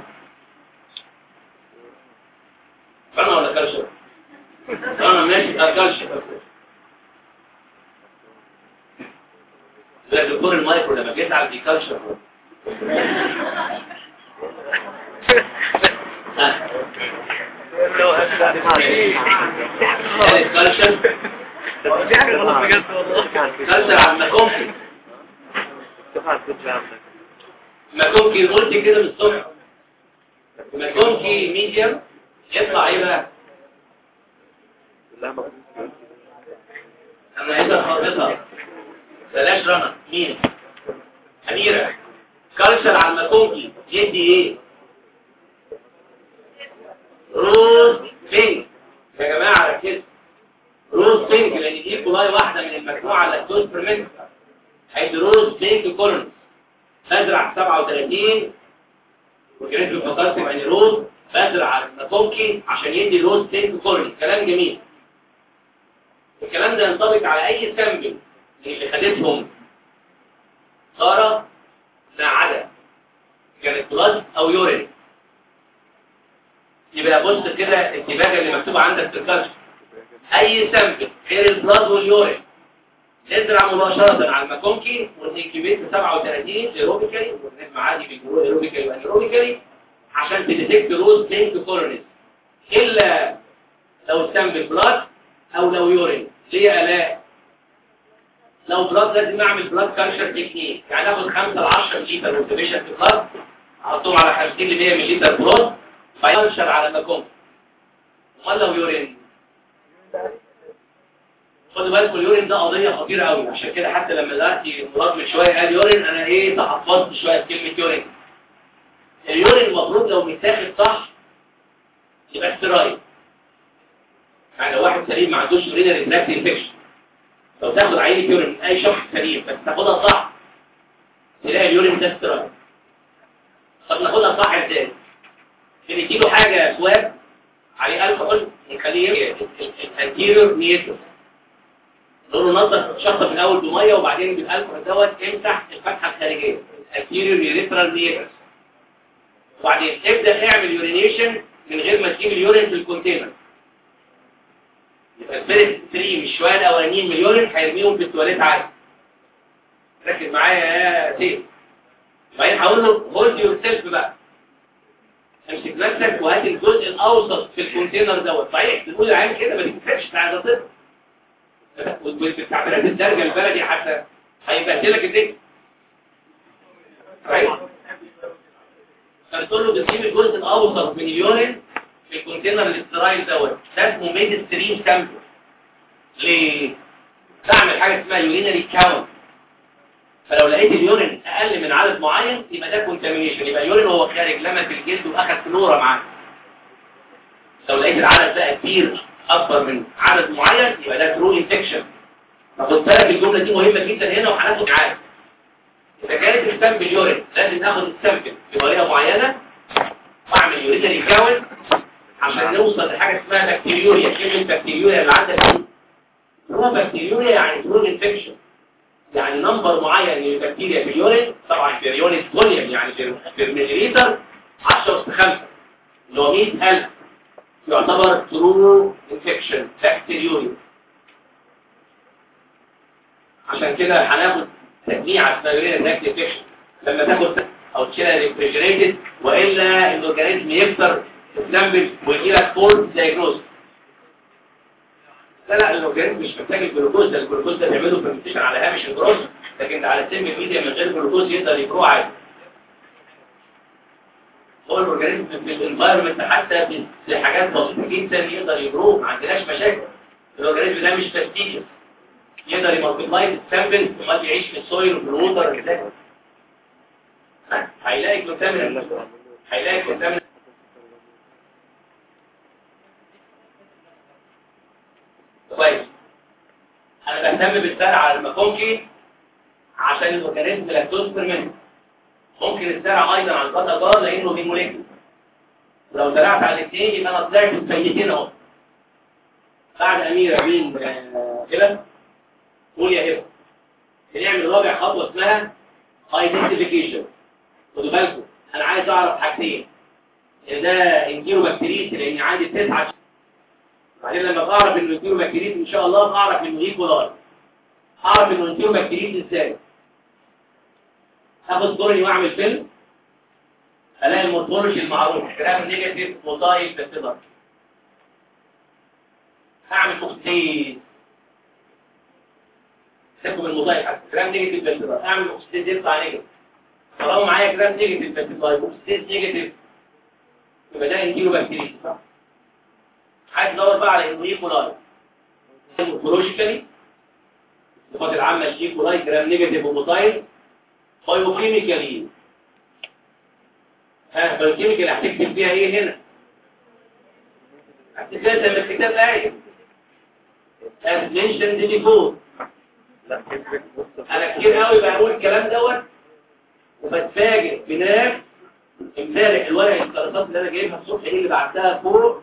رنا ولا كالشر رنا ماشي كالشر لا دكتور المايكرو لما جيت على الكالشر لو هسه الكالشر دي حاجه غلط بجد والله كالشر عم كومفي ماكونكي قلت كده من الصبح ماكونكي ميديم يطلع ايه بقى كلها مفروض انا عايزها خالصها بلاش رنا مين اميره كالشر على الماكونكي يدي ايه روز بينك يا جماعه ركزوا روز بينك لان دي كولاي واحده من المجموعه لاكتوز برمنت هيدي روز بينك كولون بزرع 37 وكانت الفقرات يعني روز بزرع الماكونكي عشان يدي روز بينك كولون كلام جميل الكلام ده ينطبق على اي سامبل اللي خدتهم سارة ما عدا كانت بلاد او يورين يبقى بص كده الدماغ اللي مكتوبه عندك في الكشف اي سامبل غير البلاد واليورين نزرع مباشرة على الماكونكي ونكبيت 37 ايروبيكالي ونسمع عادي بيجروا ايروبيكالي وانيروبيكالي عشان تديتكت روز بينك كورونيز الا لو السامبل بلاد او لو يورين ليه الاء لو بلاد لازم اعمل بلاد كالشر تكنيك يعني اخد 5 ل 10 لتر اوتوميشن في بلاد احطهم على 50 ل 100 مللي بلاد فينشر على مكون امال لو يورين خدوا بالكم اليورين ده قضيه خطيره قوي عشان كده حتى لما دلوقتي مراد من شويه قال يورين انا ايه تحفظت شويه في كلمه يورين اليورين المفروض لو متاخد صح يبقى استرايد يعني لو واحد سليم ما عندوش يورينري تراكت انفكشن لو تاخد عينه يورين من اي شخص سليم بس تاخدها صح تلاقي اليورين ده استرايد طب ناخدها صح ازاي بنديله حاجه سواب عليه الكحول نخليه الانتيريور نيتروس نقول له نظف شطه في الاول بميه وبعدين بالالكحول دوت امسح الفتحه الخارجيه الانتيريور يوريثرال نيتروس وبعدين ابدا اعمل يورينيشن من غير ما تجيب اليورين في الكونتينر يبقى الفيرست 3 مش شويه الاولانيين من اليورين هيرميهم في التواليت عادي ركز معايا يا سيف بعدين هقول له هولد يور سيلف بقى امسك نفسك وهات الجزء الاوسط في الكونتينر دوت صحيح تقول العين كده ما تكتبش بتاع ده والتعبيرات الدرجه البلدي حتى هيبهدلك الدنيا طيب فتقول له بتجيب الجزء الاوسط من اليورين في الكونتينر الاسترايل دوت ده اسمه ميد ستريم سامبل ليه؟ بعمل حاجه اسمها يورينري كاونت فلو لقيت اليورين اقل من عدد معين يبقى ده كونتامينيشن يبقى اليورين وهو خارج لمس الجلد واخد فلورا معاه لو لقيت العدد بقى كبير اكبر من عدد معين يبقى ده ترو انفكشن فخد بالك الجمله دي مهمه جدا هنا وهناخد معاها اذا كانت السامبل يورين لازم ناخد السامبل بطريقه معينه واعمل يورينري كاونت عشان نوصل لحاجه اسمها بكتيريوريا كلمه بكتيريوريا اللي عندك دي هو بكتيريوريا يعني ترو انفكشن يعني نمبر معين من البكتيريا في اليورين طبعا في اليورين فوليوم يعني في المليليتر 10 اس 5 اللي هو 100000 يعتبر ترو انفكشن بكتيريوريا عشان كده هناخد تجميع اسمها يورين تراكت انفكشن لما تاخد او تشيلها ريفريجريتد والا الاورجانيزم يكسر السامبل ويجي لك فول دايجنوز لا لا الاورجانيزم مش محتاج الجلوكوز ده الجلوكوز ده بيعمله فيرمنتيشن على هامش الجروس لكن على سم الميديا من غير جلوكوز يقدر يجرو عادي هو الاورجانيزم في الانفايرمنت حتى في حاجات بسيطه جدا يقدر يجرو ما عندناش مشاكل الاورجانيزم ده مش فاستيجيوس يقدر يمالتيبلاي السامبل وما يعيش في السويل وفي الووتر ازاي هيلاقي كونتامينانت هيلاقي كونتامينانت كويس انا بهتم بالزرع على الماكونكي عشان الاورجانيزم لاكتوز فيرمنت ممكن الزرع ايضا على البطا جار لانه دي موليكول ولو زرعت على الاثنين يبقى انا طلعت سيدين اهو بعد اميره مين كده قول يا هبه بنعمل رابع خطوه اسمها ايدنتيفيكيشن خدوا بالكم انا عايز اعرف حاجتين ان ده انجيرو بكتيريتي لان عندي تسعه بعدين لما اعرف انه انتيرو بكتيريتي ان شاء الله اعرف انه ايكولاي اعرف انه انتيرو بكتيريتي ازاي اخد دوري واعمل فيلم الاقي المورفولوجي المعروف جرام نيجاتيف موتايل بسيلر هعمل اكسيد سيبكم الموتايل حتى جرام نيجاتيف بسيلر اعمل اكسيد يطلع نيجاتيف طالما معايا جرام نيجاتيف بس فايبروسيس نيجاتيف يبقى ده انتيرو بكتيريا صح عايز ندور بقى على انه ايكولاي مورفولوجيكالي الصفات العامه الايكولاي جرام نيجاتيف وموتايل بايوكيميكالي ها بايوكيميكالي هتكتب فيها ايه هنا هتكتب زي ما الكتاب قايل as mentioned before لا كتبت بص انا كتير قوي بقول الكلام دوت وبتفاجئ بناس امبارح الورق الكراسات اللي انا جايبها الصبح دي اللي بعتها فوق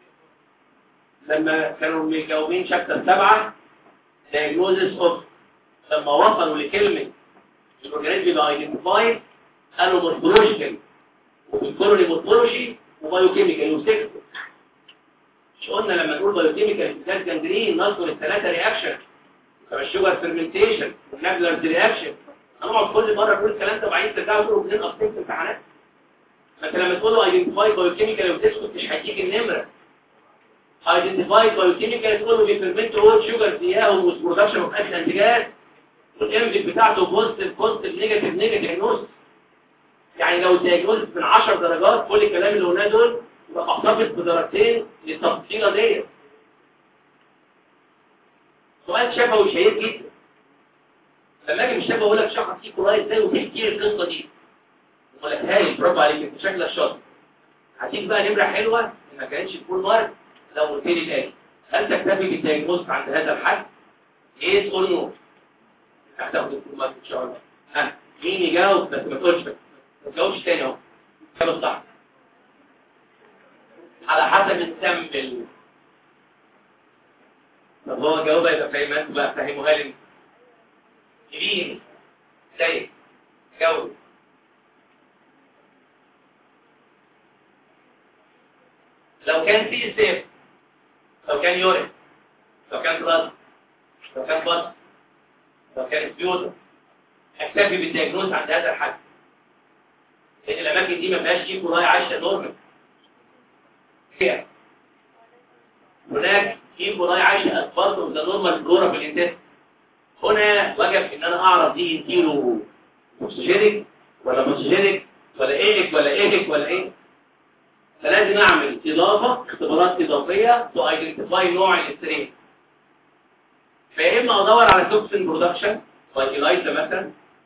لما كانوا مجاوبين شابتر سبعة diagnosis of لما وصلوا لكلمة الاورجانيزم يبقى ايدنتيفايد قالوا مورفولوجيكال وبيكونوا مورفولوجي وبايوكيميكال وسكتوا مش قلنا لما نقول بايوكيميكال مثال جانجرين نذكر الثلاثة رياكشن كما الشوجر فيرمنتيشن والنابلر رياكشن هنقعد كل مره نقول الكلام ده وبعدين ترجعوا تقولوا اثنين اصلين في الامتحانات ما انت لما تقول له ايدنتيفاي بايوكيميكال وتسكت مش هيديك النمره ايدنتيفاي بايوكيميكال تقول له بيفرمنت اول شوجر زياهم وبرودكشن اوف اكل انتجات والامبيك بتاعته بوزيتيف بوزيتيف نيجاتيف نيجاتيف نص يعني لو الدياجنوز من 10 درجات كل الكلام اللي قلناه دول يبقى محتفظ بدرجتين للتفصيله ديت سؤال شفوي شهير جدا لما اجي مش شفوي اقول لك شخص فيه كويس ازاي وتحكي لي القصه دي ولا هاي برافو عليك انت شكلك شاطر هديك بقى نمره حلوه إن ما كانتش فول مارك لو قلت لي تاني هل تكتفي بالدياجنوز عند هذا الحد؟ ايه تقول نو هتاخد الفول مارك ان شاء الله ها مين يجاوب بس ما تقولش بس ما تجاوبش تاني اهو كده صح على حسب السامبل طب هو جاوبها يبقى فاهمات بقى فهموها لي كبير سيء جاوب لو كان في سيف لو كان يورين لو كان بلاد لو كان بط لو كان سبيوتر اكتفي بالدياجنوز عند هذا الحد لان الاماكن دي ما فيهاش ايه كولاي عايشه نورمال فيها هناك في كولاي عايشه اكبر من النورمال فلورا في الانتست هنا وجب ان انا اعرف دي انتيرو اوكسجينيك ولا موسجينيك ولا ايلك ولا ايلك ولا ايه فلازم اعمل اضافه اختبارات اضافيه تو ايدنتيفاي نوع الاسترين فيا اما ادور على توكسين برودكشن فايتيلايزا مثلا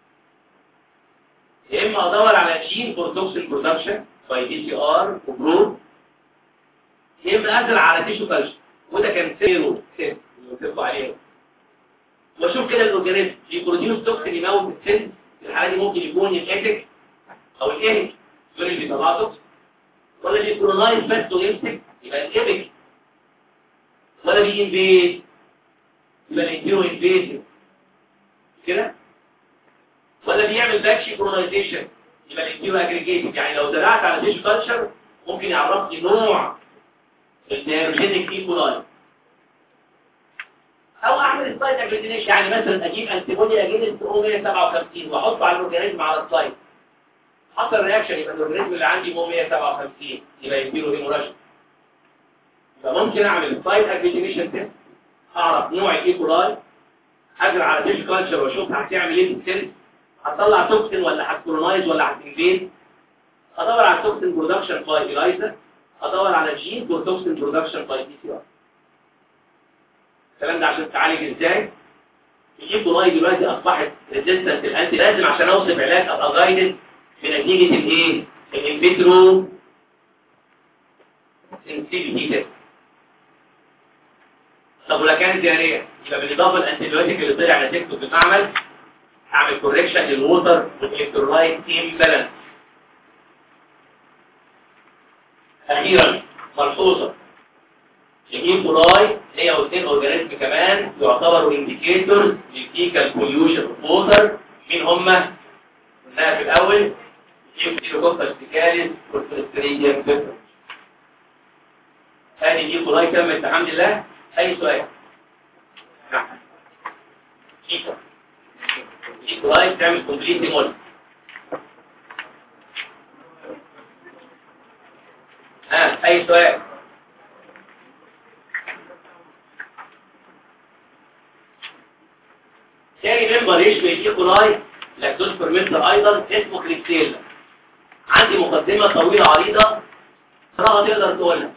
يا اما ادور على جين فور توكسين برودكشن باي دي سي ار وبرو يا اما انزل على تيشو كالشر وده كان سيرو سيرو اللي قلت لكم عليه واشوف كده الاورجانيزم بيبروديوس توكسين يموت السيل في الحاله دي ممكن يكون الايتك او الايهك دول اللي بيطلعوا توكسين ولا بيكرونايز بس ويمسك يبقى الايبك ولا بينفيد يبقى الانتيرو انفيد كده ولا بيعمل باكشي كرونايزيشن يبقى الانتيرو اجريجيتد يعني لو زرعت على تيشو كالتشر ممكن يعرفني نوع الديروجينيك ايكولاي او اعمل سلايد اجريجينيشن يعني مثلا اجيب انتيبودي اجينست او 157 واحطه على الاورجانيزم على السلايد حصل رياكشن يبقى الاورجانيزم اللي عندي هو 157 يبقى يديله هيموراجيك فممكن اعمل سلايد اجريجينيشن تيست اعرف نوع الايكولاي اجري على تيشو كالتشر واشوف هتعمل ايه في السيل هتطلع توكسين ولا هتكولونايز ولا هتنفيد ادور على توكسين برودكشن باي إلايزا ادور على جين فور توكسين برودكشن باي دي سي ار الكلام ده عشان تعالج ازاي الايكولاي دلوقتي اصبحت ريزيستنت الانتي لازم عشان اوصف علاج ابقى جايدد بنتيجه الايه الانفيترو سنسيتيفيتي تيست طب ولا كانت دياريه يبقى بالاضافه الانتيبيوتيك اللي طلع نتيجته في المعمل اعمل كوركشن للووتر والالكترولايت امبالانس اخيرا ملحوظه الايكولاي هي واثنين اورجانيزم كمان يعتبروا انديكيتورز للفيكال بوليوشن اوف ووتر مين هم قلناها في الاول يوكوكوكس سبيكاليس والفلستريديوم بيبر هذه الايكولاي تمت الحمد لله اي سؤال نعم ايكولاي ايكولاي تعمل كومبليت مول ها اي سؤال تاني ممبر يشبه الايكولاي لاكتوز فيرمنتر ايضا اسمه كليبسيلا عندي مقدمه طويله عريضه صراحه تقدر تقولها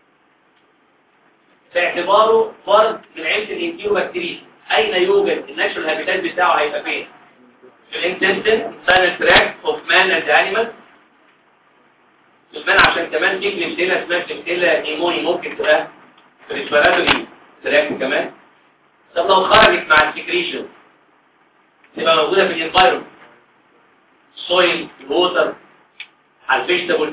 في اعتباره فرد من عيله الانتيوبكتيريا اين يوجد الناتشورال هابيتات بتاعه هيبقى فين في الانتستين ساينال تراك اوف مان اند انيمال المان عشان كمان في كليبسيلا اسمها كليبسيلا نيموني ممكن تبقى في الريسبيراتوري تراك كمان طب لو خرجت مع السكريشن تبقى موجودة في الانفايرمنت السويل الووتر على الفيجيتابل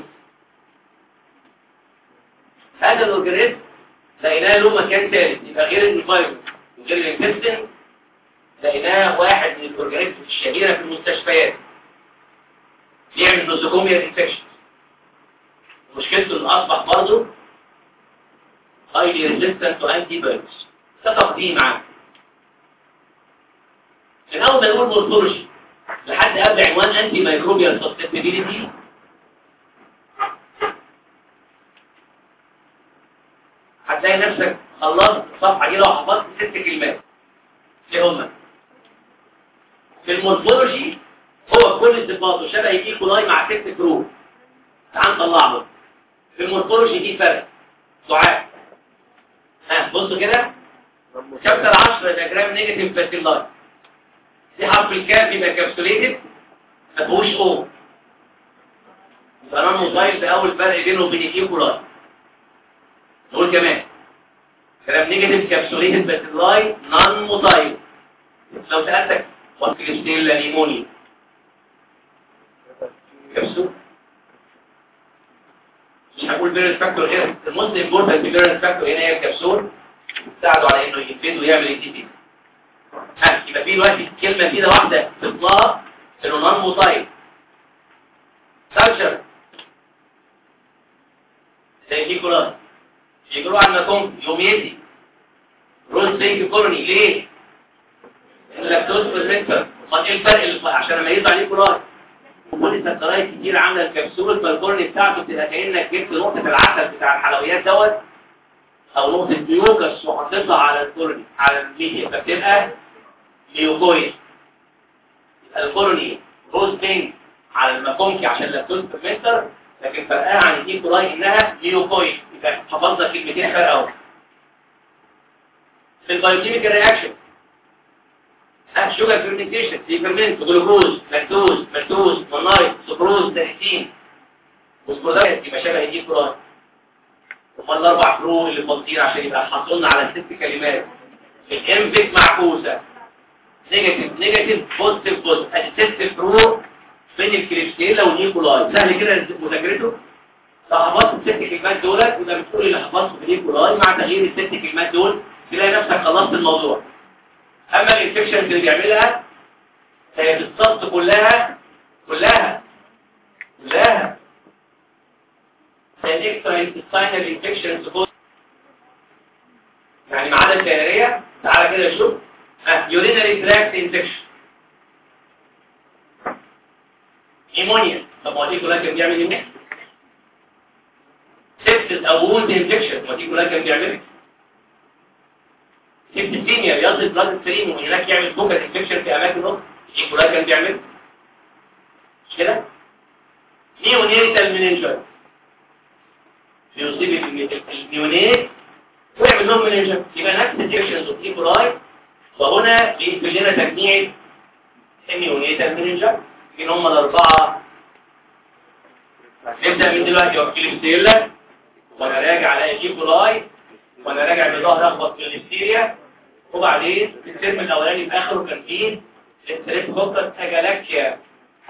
هذا الاورجانيزم لقيناه له مكان ثالث يبقى غير الانفايرمنت وغير الانتستين لقيناه واحد من الاورجانيزم الشهيره في المستشفيات بيعمل نوزوكوميال انفكشن مشكلته انه اصبح برضه highly resistant to antibiotics ده تقديم عام من اول ما نقول مورفولوجي لحد قبل عنوان انتي مايكروبيال سسبتبيليتي هتلاقي نفسك خلصت الصفحه دي لو حفظت ست كلمات ايه هما في المورفولوجي هو كل صفاته شبه اي كولاي مع ست كروب تعال نطلعهم في المورفولوجي دي فرق دعاء ها بصوا كده شابتر 10 دياجرام نيجاتيف باسيلاي دي حرف الكاف يبقى كابسوليتد ما فيهوش او يبقى موبايل ده اول فرق بينه وبين الايكولاي نقول كمان كلام نيجاتيف كابسوليتد باسيلاي نون موتايل لو سالتك وكريستيلا نيموني كبسول مش هقول فيرنس فاكتور غير الموست امبورتنت فيرنس فاكتور هنا هي الكبسول تساعده على انه يفيد ويعمل اي تي بي ها يبقى في دلوقتي كلمه كده واحده تطلع انه نون موتايل كالتشر زي دي كولاس يجروا عن مكون يوميتي رول سينك كولوني ليه؟ اللاكتوز فيرمنتر امال ايه الفرق اللي عشان اميزه عليه كولاس كل سكرايات كتير عامله الكبسوله فالكورني بتاعته بتبقى كانك جبت نقطه العسل بتاع الحلويات دوت او نقطه ميوكس وحطيتها على الكورني على الميديا فبتبقى ميوكويد الكورني روز بينك على المكونكي عشان لاكتوز فيرمنتر لكن فرقها عن الايكولاي انها ميوكويد يبقى حفظنا كلمتين فرق اهو في البايوكيميكال رياكشن شوجر فيرمنتيشن في فيرمنت جلوكوز لاكتوز مالتوز مونايت سكروز دايتين والبرودكت يبقى شبه دي كلها امال الاربع فروق اللي فاضيين عشان يبقى حصلنا على ست كلمات الانفيك معكوسه نيجاتيف نيجاتيف بوزيتيف بوزيتيف ادي ست فروق بين الكريبسيلا والنيكولاي سهل كده مذاكرته لو حفظت الست كلمات دولت يبقى بتقول اللي حفظته في النيكولاي مع تغيير الست كلمات دول تلاقي نفسك خلصت الموضوع اما الانفكشن اللي بيعملها هي بالظبط كلها كلها كلها هي الاكسترا انتستاينال انفكشن يعني ما عدا الدائريه تعالى كده شوف ها يورينري تراكت انفكشن نيمونيا طب ما دي كلها كان بيعمل ايه سيبسس او ووند انفكشن ما دي كلها كان بيعمل سيبتيميا بيض بلاد ستريم وهناك يعمل فوكال انفكشن في اماكن اخرى ايكولاي كان بيعمل مش كده نيونيتال مننجر بيصيب النيونيت ويعمل لهم مننجر يبقى نفس الانفكشنز اوف ايكولاي وهنا بيقفل لنا تجميع النيونيتال مننجر يمكن هم الاربعه نبدا من دلوقتي وكيلستيلا وانا راجع على ايكولاي وانا راجع بظهر اخبط في الهستيريا وبعدين الترم الاولاني في اخره كان فيه التريب هوكر اجالاكيا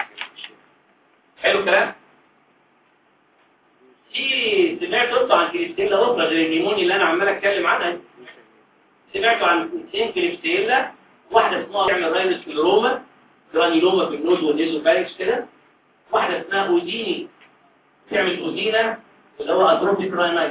حلو الكلام في سمعت قصه عن كريستيلا اخرى غير النيموني اللي انا عمال اتكلم عنها سمعتوا عن اثنين كريستيلا واحده اسمها تعمل راينس كلروما جرانيلوما في النوز والنيزوفاريكس كده واحده اسمها اوديني تعمل اودينا اللي هو اتروبيك راينايتس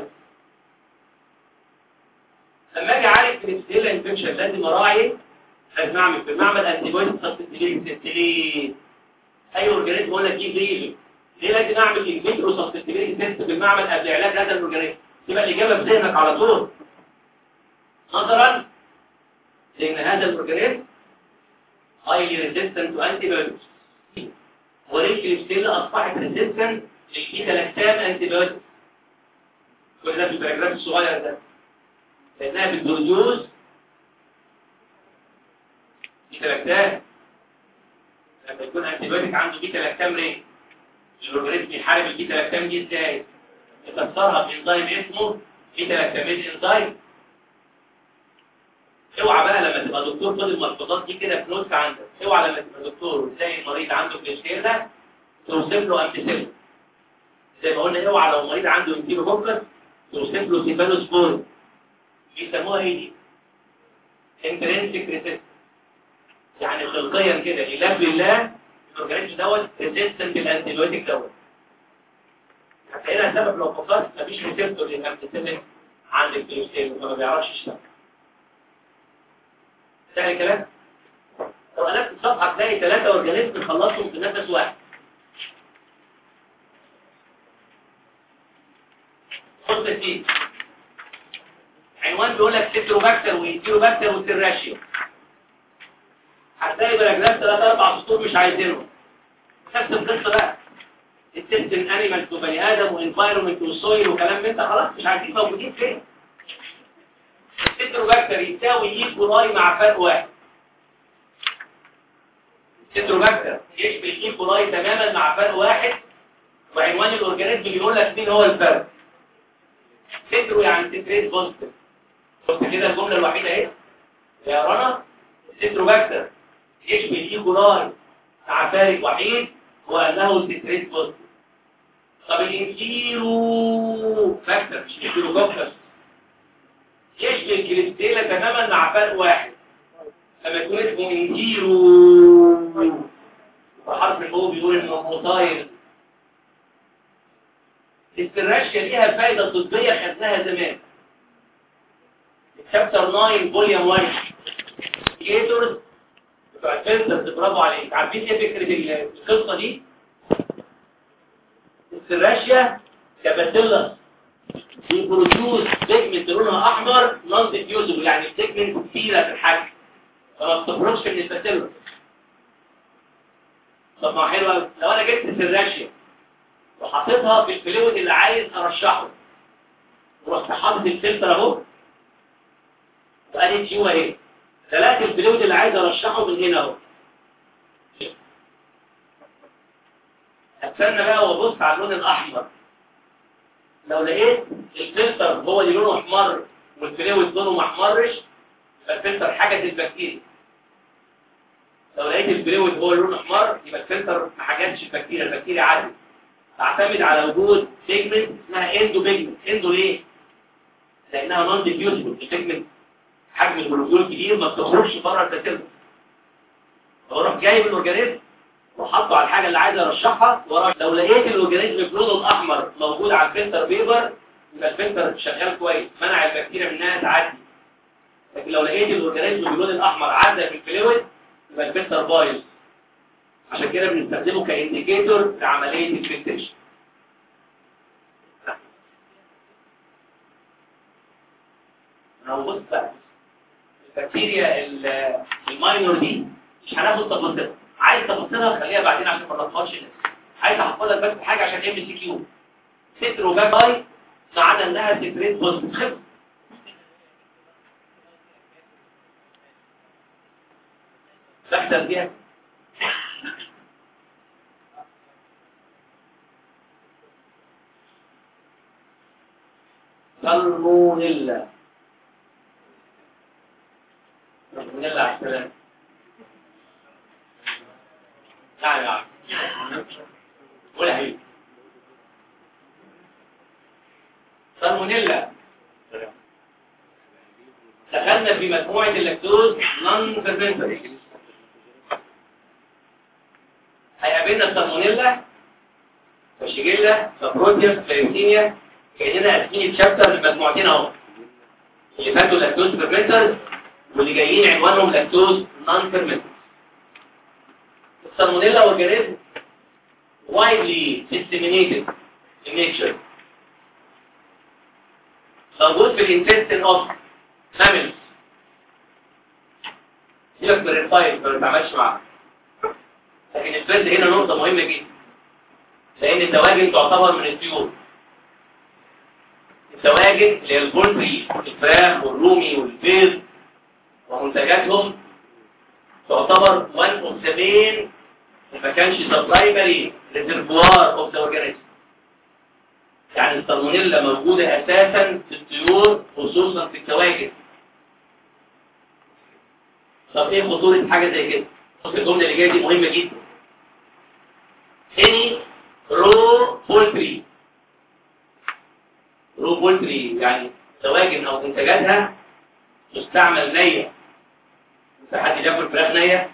لما اجي اعالج كريستيلا انفكشن لازم اراعي لازم اعمل في المعمل انتيبيوتيك سبستيبيليتي ليه اي اورجانيزم بقول لك جيب ريجن ليه لازم اعمل انفيترو سبستيبيليتي تيست في المعمل قبل علاج هذا الاورجانيزم تبقى الاجابه في ذهنك على طول نظرا لان هذا الاورجانيزم highly resistant to antibiotics وليه كليبسيلا اصبحت resistant للبيتا لاكتام antibiotics كل ده في الباراجراف الصغير ده لانها بتبروديوس بيتا لاكتام لما يكون انتيبيوتيك عنده بيتا لاكتام ريت الاورجانيزم يحارب البيتا لاكتام دي ازاي يكسرها بانزيم اسمه بيتا لاكتاميز انزيم اوعى بقى لما تبقى دكتور خد الملحوظات دي كده في نوتس عندك اوعى لما تبقى دكتور وتلاقي المريض عنده كليستيرلا توصف له امبيسيل زي ما قلنا اوعى لو مريض عنده انتيروكوكس توصف له سيفالوسبور بيسموها ايه دي انترنسيك ريسيست يعني خلقيا كده لله بالله الاورجانيزم دوت ريزيستنت للانتيبيوتيك دوت هتلاقيها سبب لو فكرت مفيش ريسبتور للامبيسيلين عند الكليستيرلا فما بيعرفش يشتغل سهل الكلام لو قلبت الصفحه تلاقي ثلاثه اورجانيزم خلصهم في نفس واحد خد دي عنوان بيقول لك سيتروباكتر ويتيروباكتر وسيراشيا هتلاقي باراجراف ثلاث اربع سطور مش عايزينهم نفس القصه بقى السيستم انيمالز وبني ادم وانفايرمنت وسويل وكلام من ده خلاص مش عارفين موجودين فين السيتروباكتر يساوي ايكولاي مع فرق واحد السيتروباكتر يشبه الايكولاي تماما مع فرق واحد وعنوان الاورجانيزم بيقول لك مين هو الفرق سيترو يعني سيتريت بوزيتيف بص كده الجمله الوحيده اهي يا رنا السيتروباكتر يشبه الايكولاي مع فارق وحيد هو انه سيتريت بوزيتيف طب الانفيرو فاكتور مش الانفيروكوكس يشبه الكليستيلا تماما مع فرق واحد لما يكون اسمه انجيرو وحرف الهو بيقول انه موتايل السراشيا ليها فايدة طبية خدناها زمان الشابتر 9 فوليوم 1 كيتورز بتوع الفلترز برافو عليك عارفين ايه فكرة القصة دي السراشيا كباسيلس بيبروديوس بيجمنت لونها احمر نون ديفيوزبل يعني بيجمنت كتيره في الحجم فما بتخرجش من الباسيلس طب ما حلو قوي لو انا جبت سراشيا وحطيتها في الفلويد اللي عايز ارشحه ورحت حاطط الفلتر اهو وقالت جوه ايه ثلاث الفلويد اللي عايز ارشحه من هنا اهو استنى بقى وابص على اللون الاحمر لو لقيت الفلتر هو اللي لونه احمر والفلويد لونه ما احمرش يبقى الفلتر حاجه البكتيريا لو لقيت الفلويد هو اللي لونه احمر يبقى الفلتر ما حاجتش البكتيريا البكتيريا عادي تعتمد على وجود بيجمنت اسمها اندو بيجمنت اندو ليه لانها نون ديفيوزبل البيجمنت حجم المولكيول كبير ما بتخرجش بره الباسيلس فاروح جايب الاورجانيزم وحطه على الحاجه اللي عايز ارشحها وراح لو لقيت الاورجانيزم بلونه الاحمر موجود على الفلتر بيبر يبقى الفلتر شغال كويس منع البكتيريا من انها تعدي لكن لو لقيت الاورجانيزم باللون الاحمر عدى في الفلويد يبقى الفلتر بايظ عشان كده بنستخدمه كانديكيتور لعمليه الفلتريشن بص بقى البكتيريا الماينور دي مش هناخد تفاصيلها عايز تفاصيلها خليها بعدين عشان ما نطفش الناس عايز احفظك بس حاجه عشان ام سي كيو ستر وجاب باي ما عدا انها سكريت بوست خف تحت بيها سالمونيلا سالمونيلا على السلامة نعم يا عم ولا هي سالمونيلا دخلنا في مجموعة اللاكتوز نون فيرمنتري هيقابلنا سالمونيلا وشيجيلا فبروتيوس فليوتينيا كأننا قاسمين الشابتر لمجموعتين اهو اللي فاتوا لاكتوز فيرمنترز واللي جايين عنوانهم لاكتوز نون فيرمنترز السالمونيلا اورجانيزم widely disseminated in nature موجود في الانتستين اوف mammals سيبك من الفايل ما بتتعاملش معاه لكن البرد هنا نقطة مهمة جدا لأن الدواجن تعتبر من الطيور الدواجن اللي هي البولتري الفراخ والرومي والبيض ومنتجاتهم تعتبر one of the main ما كانش the primary reservoir of the organism يعني السالمونيلا موجودة أساسا في الطيور خصوصا في الدواجن طب ايه خطورة حاجة زي كده؟ بص الجملة اللي جاية دي مهمة جدا any raw poultry raw poultry يعني دواجن أو منتجاتها تستعمل نية في حد ياكل فراخ نية؟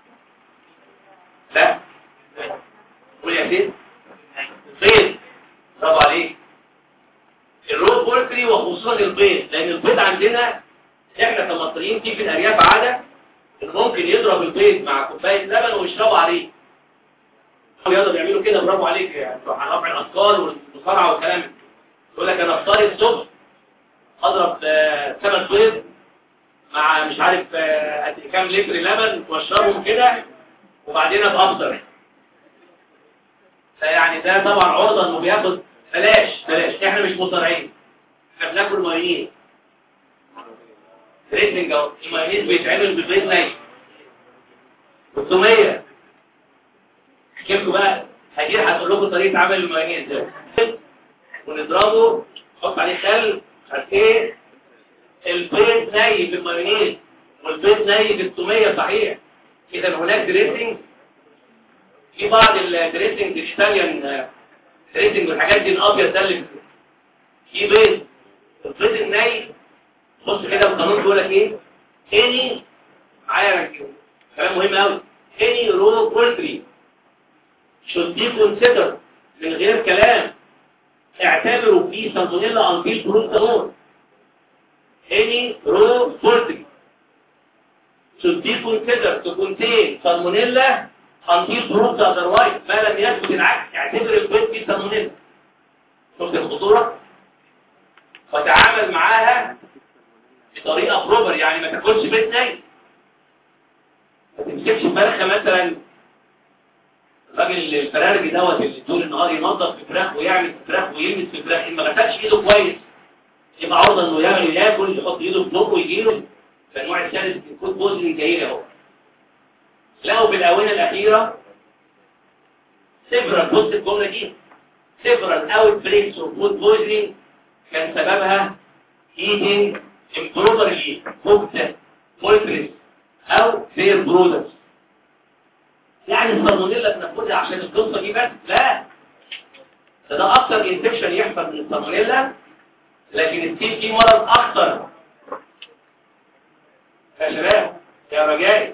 لا قول يا سيد البيض برافو عليك الرو بولتري وخصوصا البيض لان البيض عندنا احنا كمصريين في في الارياف عاده إن ممكن يضرب البيض مع كوبايه لبن ويشربوا عليه يقدروا يعملوا كده برافو عليك يعني على رفع الاثقال والمصارعه والكلام ده. يقول لك انا افطاري الصبح اضرب آه، ثمان بيض مع مش عارف آه، قد كام لتر لبن واشربهم كده وبعدين ابقى افطر فيعني ده طبعا عرضة انه بياخد بلاش بلاش احنا مش مصارعين احنا بناكل مايونيز ريتنج اهو المايونيز بيتعمل بالبيض ني والتومية احكي لكم بقى هجير هتقول لكم طريقة عمل المايونيز ده ونضربه نحط عليه خل مش عارف ايه البيض ني في المايونيز والبيض ني في التومية صحيح اذا هناك دريسنج في بعض الدريسنج الايطاليان دريسنج والحاجات دي الابيض ده اللي في بيض البيض الني بص كده القانون بيقول لك ايه اني معايا ركز كلام مهم قوي اني رو بولتري should be considered من غير كلام اعتبروا فيه سالمونيلا انفيل بروتانول any raw poultry should be considered to contain salmonella until proved otherwise ما لم يثبت العكس اعتبر البيض فيه سالمونيلا شفت الخطورة وتعامل معاها بطريقة بروبر يعني ما تاكلش بيض ني ما تمسكش فرخة مثلا الراجل الفرارجي دوت اللي طول النهار ينظف في فراخ ويعمل في فراخ ويلمس في فراخ ان ما غسلش ايده كويس يبقى عرضة انه يعمل ياكل يحط ايده في بقه ويجيله فالنوع الثالث الكود بوزنج جاي له اهو لقوا بالآونة الأخيرة سيفرال بص الجملة دي سيفرال اوت بريكس اوف فود بويزنينج كان سببها eating improperly cooked poultry او fair products يعني السالمونيلا بناخدها عشان القصة دي بس لا ده ده اكتر انفكشن يحصل من السالمونيلا لكن السيل في مرض اخطر يا شباب يا رجال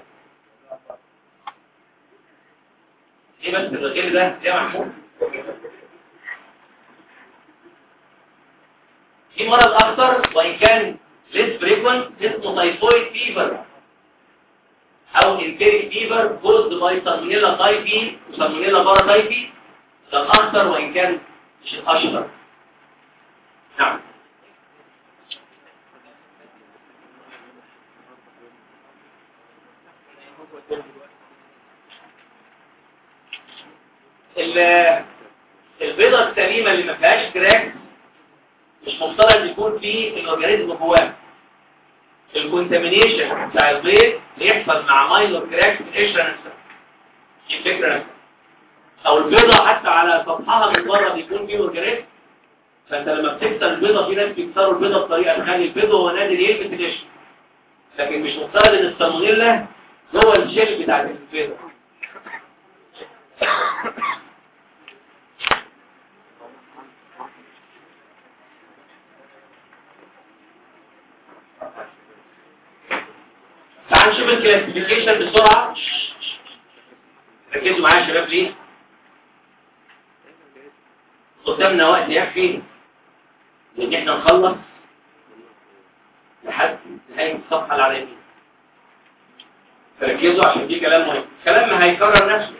ايه بس الرجال ده يا محمود في مرض اخطر وان كان ليس فريكوينت اسمه تايفويد فيفر او انتيريك فيفر كوزد باي سالمونيلا تايفي وسالمونيلا بارا تايفي ده الاخطر وان كان مش الاشهر نعم ال- البيضة السليمة اللي ما فيهاش كراك مش مفترض يكون فيه الاورجانيزم جواه الكونتامينيشن بتاع البيض بيحصل مع مايلور كراك في القشره نفسها دي الفكره نفسها او البيضه حتى على سطحها من بره بيكون فيه اورجانيزم فانت لما بتكسر البيضه في ناس بيكسروا البيضه بطريقه تخلي البيض وهو نازل يلبس القشره لكن مش مفترض ان السالمونيلا جوه الجيل بتاعت البيضه تعال نشوف الكلاسيفيكيشن بسرعة ركزوا معايا يا شباب ليه قدامنا وقت يكفي ان احنا نخلص لحد نهاية الصفحة اللي على يمين فركزوا عشان دي كلام مهم كلام ما هيكرر نفسه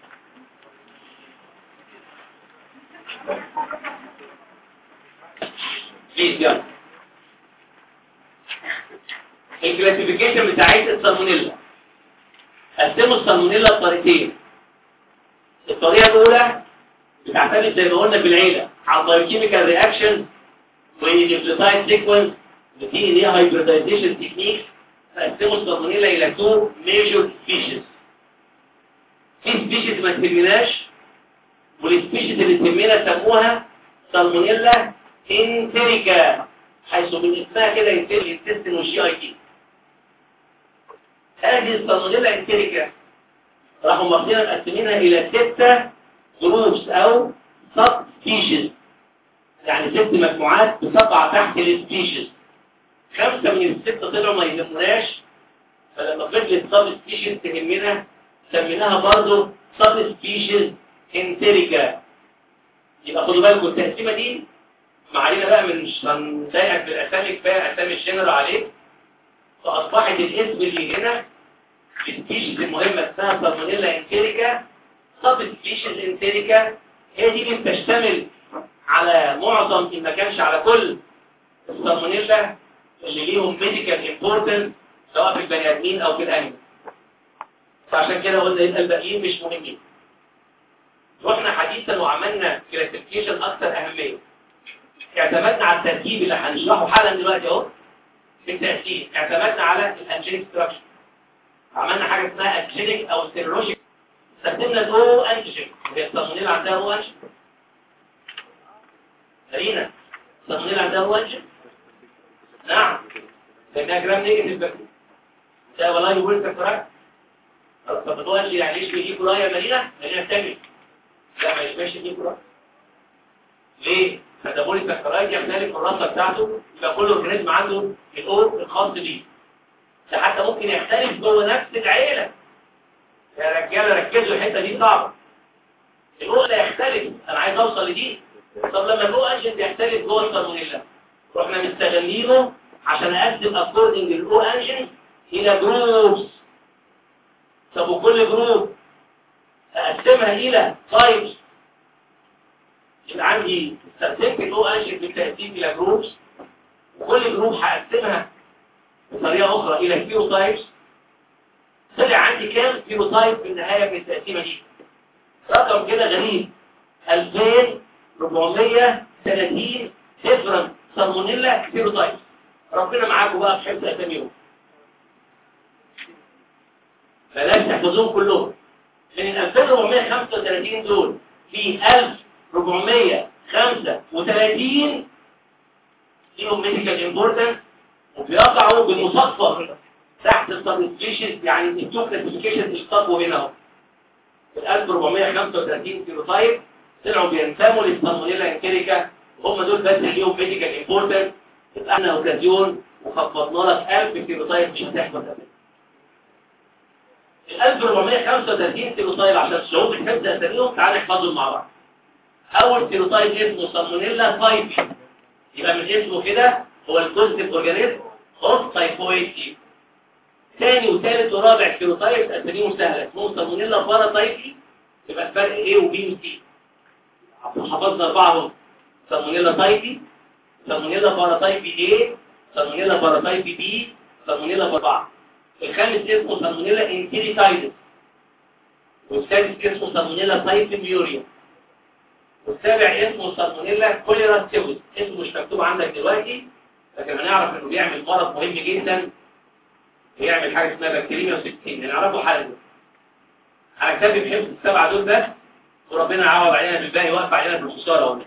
بليز يلا الكلاسيفيكيشن بتاعت السالمونيلا قسموا السالمونيلا لطريقتين الطريقه الاولى بتعتمد زي ما قلنا في العيله على البايوكيميكال رياكشن والنيوكليوتايد سيكونس ودي ان ايه هايبريدايزيشن تكنيك قسموا السالمونيلا الى تو ميجور سبيشيز في سبيشيز ما تهمناش والسبيشيز اللي تهمنا سموها سالمونيلا انتريكا حيث من اسمها كده ينتهي الانتستين والجي اي تي هذه السالمونيلا انتريكا راحوا مقسمين مقسمينها الى ستة جروبس او سب سبيشيز يعني ست مجموعات بتقع تحت السبيشيز خمسة من الستة طلعوا ما يهمناش فلما فضلت سب سبيشيز تهمنا سميناها برضه سب سبيشيز انتريكا يبقى خدوا بالكم التقسيمه دي ما علينا بقى من مش هنضايقك بالاسامي كفايه اسامي الجنرال عليك فاصبحت الاسم اللي هنا السبيشيز المهمه اسمها سالمونيلا انتريكا سب سبيشيز انتريكا هي دي اللي بتشتمل على معظم ان ما كانش على كل السالمونيلا اللي ليهم ميديكال امبورتنس سواء في البني ادمين او في الانيمال فعشان كده قلنا يبقى الباقيين مش مهمين رحنا حديثا وعملنا كلاسيفيكيشن اكثر اهميه اعتمدنا على الترتيب اللي هنشرحه حالا دلوقتي اهو في التقسيم اعتمدنا على الانجينيك ستراكشر عملنا حاجه اسمها انجينيك او سيرولوجيك استخدمنا الاو انتيجين هي الصالمونيلا عندها او انتيجين مارينا الصالمونيلا عندها او انتيجين نعم لانها جرام نيجاتيف بس ده والله يقول لك كويس طب هو قال لي يعني ايش بيجي كولايا يا مارينا مارينا بتعمل لا ما يشبهش دي كولايا ليه فدابولي سكرايد يختلف الرصه بتاعته يبقى كل اورجانيزم عنده الاو الخاص بيه ده حتى ممكن يختلف جوه نفس العيله يا رجاله ركزوا الحته دي صعبه الاو لا يختلف انا عايز اوصل لدي طب لما الاو انجن يختلف جوه السالمونيلا رحنا مستغلينه عشان اقسم اكوردنج الاو انجن الى جروبس طب وكل جروب اقسمها الى تايبس يبقى عندي استخدمت الاو انجن بالتقسيم الى جروبس وكل جروب هقسمها بطريقه اخرى الى فيو تايبس طلع عندي كام فيو تايب في النهايه من التقسيمه دي رقم كده غريب 2430 ديفرنت سالمونيلا فيو تايبس ربنا معاكم بقى في حفظ اساميهم بلاش تحفظوهم كلهم من ال 2435 دول في 1435 ليهم ميديكال امبورتنس وبيقعوا بالمصادفه تحت السب سبيشيز يعني التو كلاسيفيكيشنز اشتقوا هنا اهو ال 1435 سيروتايب طلعوا بينتموا للسالمونيلا انكيريكا هم دول بس اللي ليهم ميديكال امبورتنس يبقى احنا اوكازيون وخفضنا لك 1000 سيروتايب مش هتحفظ ابدا ال 1435 سيروتايب عشان الشعوب الحفظ اساميهم تعالى نحفظهم مع بعض اول سيروتايب اسمه سالمونيلا تايبي يبقى من اسمه كده هو الكوزيتيف اورجانيزم اوف تايفويد فيفر ثاني وثالث ورابع سيروتايب اساميهم سهله اسمهم سالمونيلا باراتايبي يبقى الفرق A وبي وسي حفظنا اربعه سالمونيلا تايبي سالمونيلا باراتايبي A سالمونيلا باراتايبي B سالمونيلا باربعه الخامس اسمه سالمونيلا انتيريتايدس والسادس اسمه سالمونيلا تايفيميوريا والسابع اسمه سالمونيلا كوليرا سيوس اسمه مش مكتوب عندك دلوقتي لكن هنعرف انه بيعمل مرض مهم جدا بيعمل حاجه اسمها بكتيريا وسكتين هنعرفه حالا على كتاب بحفظ السبعه دول بس وربنا يعوض علينا بالباقي وقف علينا في الخساره اهو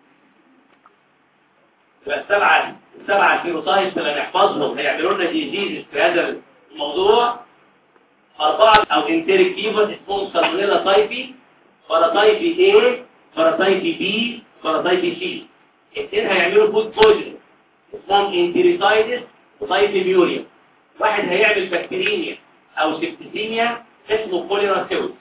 يبقى السبعه السبعه سيروتايبس اللي نحفظهم هيعملوا لنا ديزيز في هذا الموضوع اربعه او انتيريك فيفر اسمهم سالمونيلا تايبي باراتايبي A باراتايبي بي باراتايبي سي الاثنين هيعملوا فود بويزن اسمهم انتيريتايدس وتايفيميوريا واحد هيعمل بكتيريميا او سبتيسيميا اسمه كوليراسيوس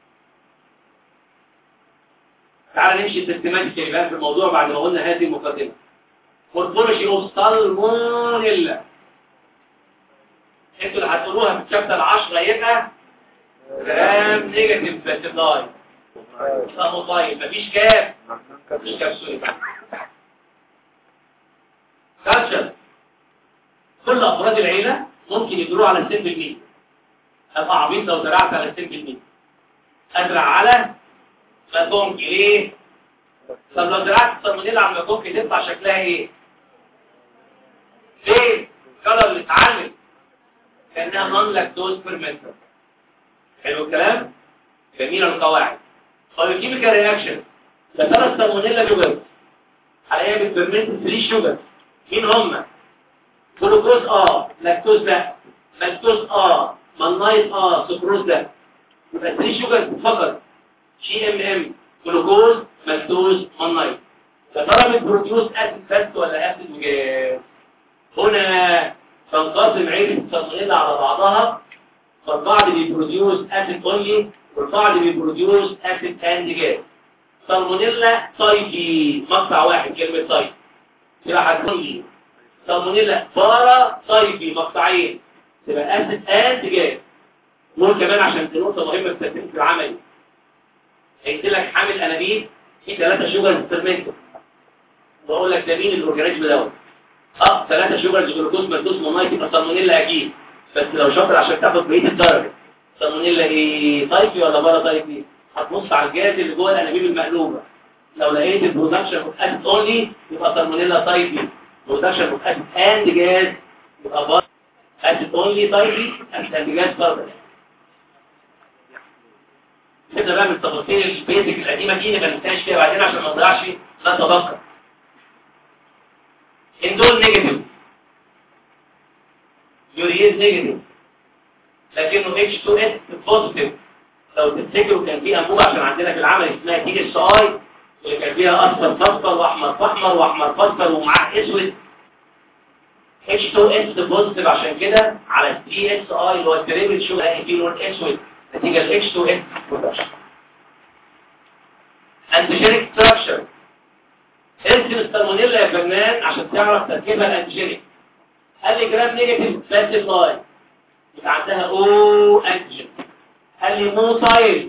تعال نمشي سيستماتيك يا في الموضوع بعد ما قلنا هذه المقدمه مورفولوجي اوف سالمونيلا انتوا اللي هتقولوها في الشابتر 10 يبقى جرام نيجاتيف باتلاي اسمه طيب مفيش كاب مفيش كبسولة كالتشر كل افراد العيلة ممكن يجروا على السن بالمية ابقى عبيط لو زرعت على 60% ازرع على ماكونكي ليه طب لو زرعت السالمونيلا على الماكونكي تطلع شكلها ايه ليه الكلر اللي اتعلم كانها نون لاكتوز فيرمنتر حلو الكلام جميله القواعد طب الكيميكال رياكشن ده ترى السالمونيلا شوجر عليها بالفيرمنت 3 شوجر مين هم جلوكوز اه لاكتوز لا لاكتوز اه مالنايت اه سكروز لا يبقى 3 شوجر فقط جي ام ام جلوكوز مالتوز مالنايت يا ترى بتبروديوس اسيد بس ولا اسيد وجاز هنا تنقسم عيله السالمونيلا على بعضها فالبعض بيبروديوس اسيد اونلي والبعض بيبروديوس اسيد اند جاز سالمونيلا سايتي مقطع واحد كلمه سايتي يبقى هتقول سالمونيلا بارا سايتي مقطعين تبقى اسيد اند جاز نقول كمان عشان دي نقطه مهمه في التدريس العملي قلت لك حامل انابيب في ثلاثه شوجر سترمنتو واقول لك ده مين الاورجانيزم دوت اه ثلاثه شوجر جلوكوز مالتوز مونايت يبقى سالمونيلا اكيد بس لو شاطر عشان تاخد بقيه الدرجه سالمونيلا ايه تايبي ولا بارا تايبي هتبص على الجهاز اللي جوه الانابيب المقلوبه لو لقيت البرودكشن اوف اسيد اونلي يبقى سالمونيلا تايبي برودكشن اوف اسيد اند جاز يبقى بارا اسيد اونلي تايبي اند جاز بارا نبدا بقى من التفاصيل البيزك القديمه دي نبقى نتناقش فيها بعدين عشان ما نضيعش ما تبقى اندول نيجاتيف يوريز نيجاتيف لكنه H2S بوزيتيف لو تفتكروا كان في انبوبه عشان عندنا في العمل اسمها تي اس اي اللي كان فيها اصفر فاصفر واحمر فاحمر واحمر فاصفر ومعاه اسود H2S بوزيتيف عشان كده على التي اس اي اللي هو التريبل شو هلاقي فيه لون اسود نتيجه ال H2S برودكشن انتيجينيك ستراكشر ارسم السالمونيلا يا فنان عشان تعرف تركيبها الانتيجينيك قال لي جرام نيجاتيف باسيف لاين يبقى عندها او انتيجين قال لي موسايل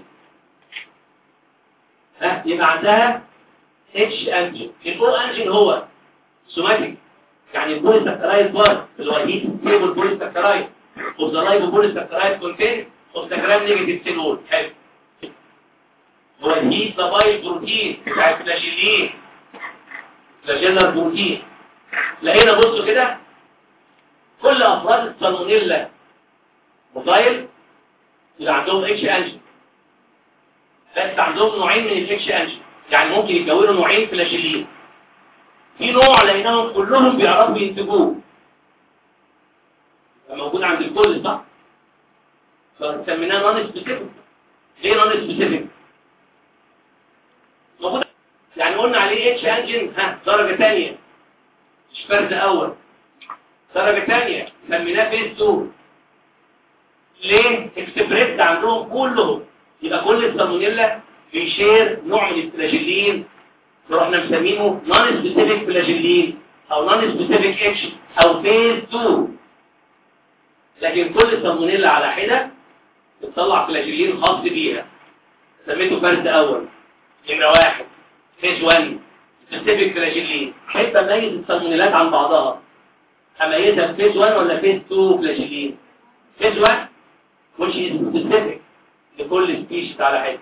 ها يبقى عندها اتش انتيجين الاو انتيجين هو سوماتيك يعني البوليساكرايد بار اللي هو هيت ستيبل بوليساكرايد اوف ذا لايف بوليساكرايد كونتين اوف ذا جرام نيجاتيف سيل وول حلو هو الهيت لابايل بروتين بتاع الفلاجيلين فلاجيلر بروتين لقينا بصوا كده كل افراد السالمونيلا موبايل يبقى عندهم اتش انجن بس عندهم نوعين من الاتش انجن يعني ممكن يتكونوا نوعين فلاجيلين في نوع لقيناهم كلهم بيعرفوا ينتجوه موجود عند الكل صح فسميناه نون سبيسيفيك ليه نون سبيسيفيك موجود يعني قلنا عليه اتش انجن ها درجه ثانيه مش فرد اول درجه ثانيه سميناه فيز 2 ليه اكسبريس عندهم كلهم يبقى كل السالمونيلا بيشير نوع من الفلاجيلين رحنا مسمينه نون سبيسيفيك فلاجيلين او نون سبيسيفيك اتش او فيز 2 لكن كل سالمونيلا على حده بتطلع فلاجيلين خاص بيها سميته فرد اول نمره واحد فيز 1 سبيسيفيك فلاجيلين كيف اميز السالمونيلات عن بعضها اميزها فيز 1 ولا فيز 2 فلاجيلين فيز 1 which is specific لكل سبيشيز على حده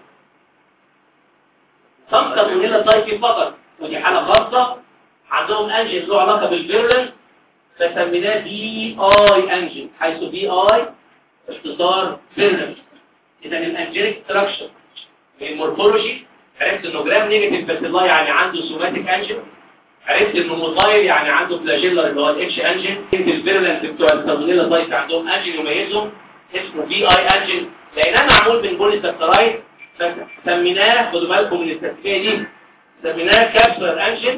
some سالمونيلا تايبي فقط ودي حاله خاصه عندهم انجن له علاقه بالفيرلنس فسميناه بي اي انجن حيث بي اي اختصار فيرلنس اذا الانجينيك ستراكشر المورفولوجي عرفت انه جرام نيجاتيف باسيلا يعني عنده سوماتيك انجن عرفت انه موتايل يعني عنده فلاجيلر اللي هو الاتش انجن الفيرلنس بتوع السالمونيلا تايب عندهم انجن يميزهم اسمه بي اي انجن لانها معمول من بوليساكرايد سميناه خدوا بالكم من التسميه دي سميناه كابسولار انجن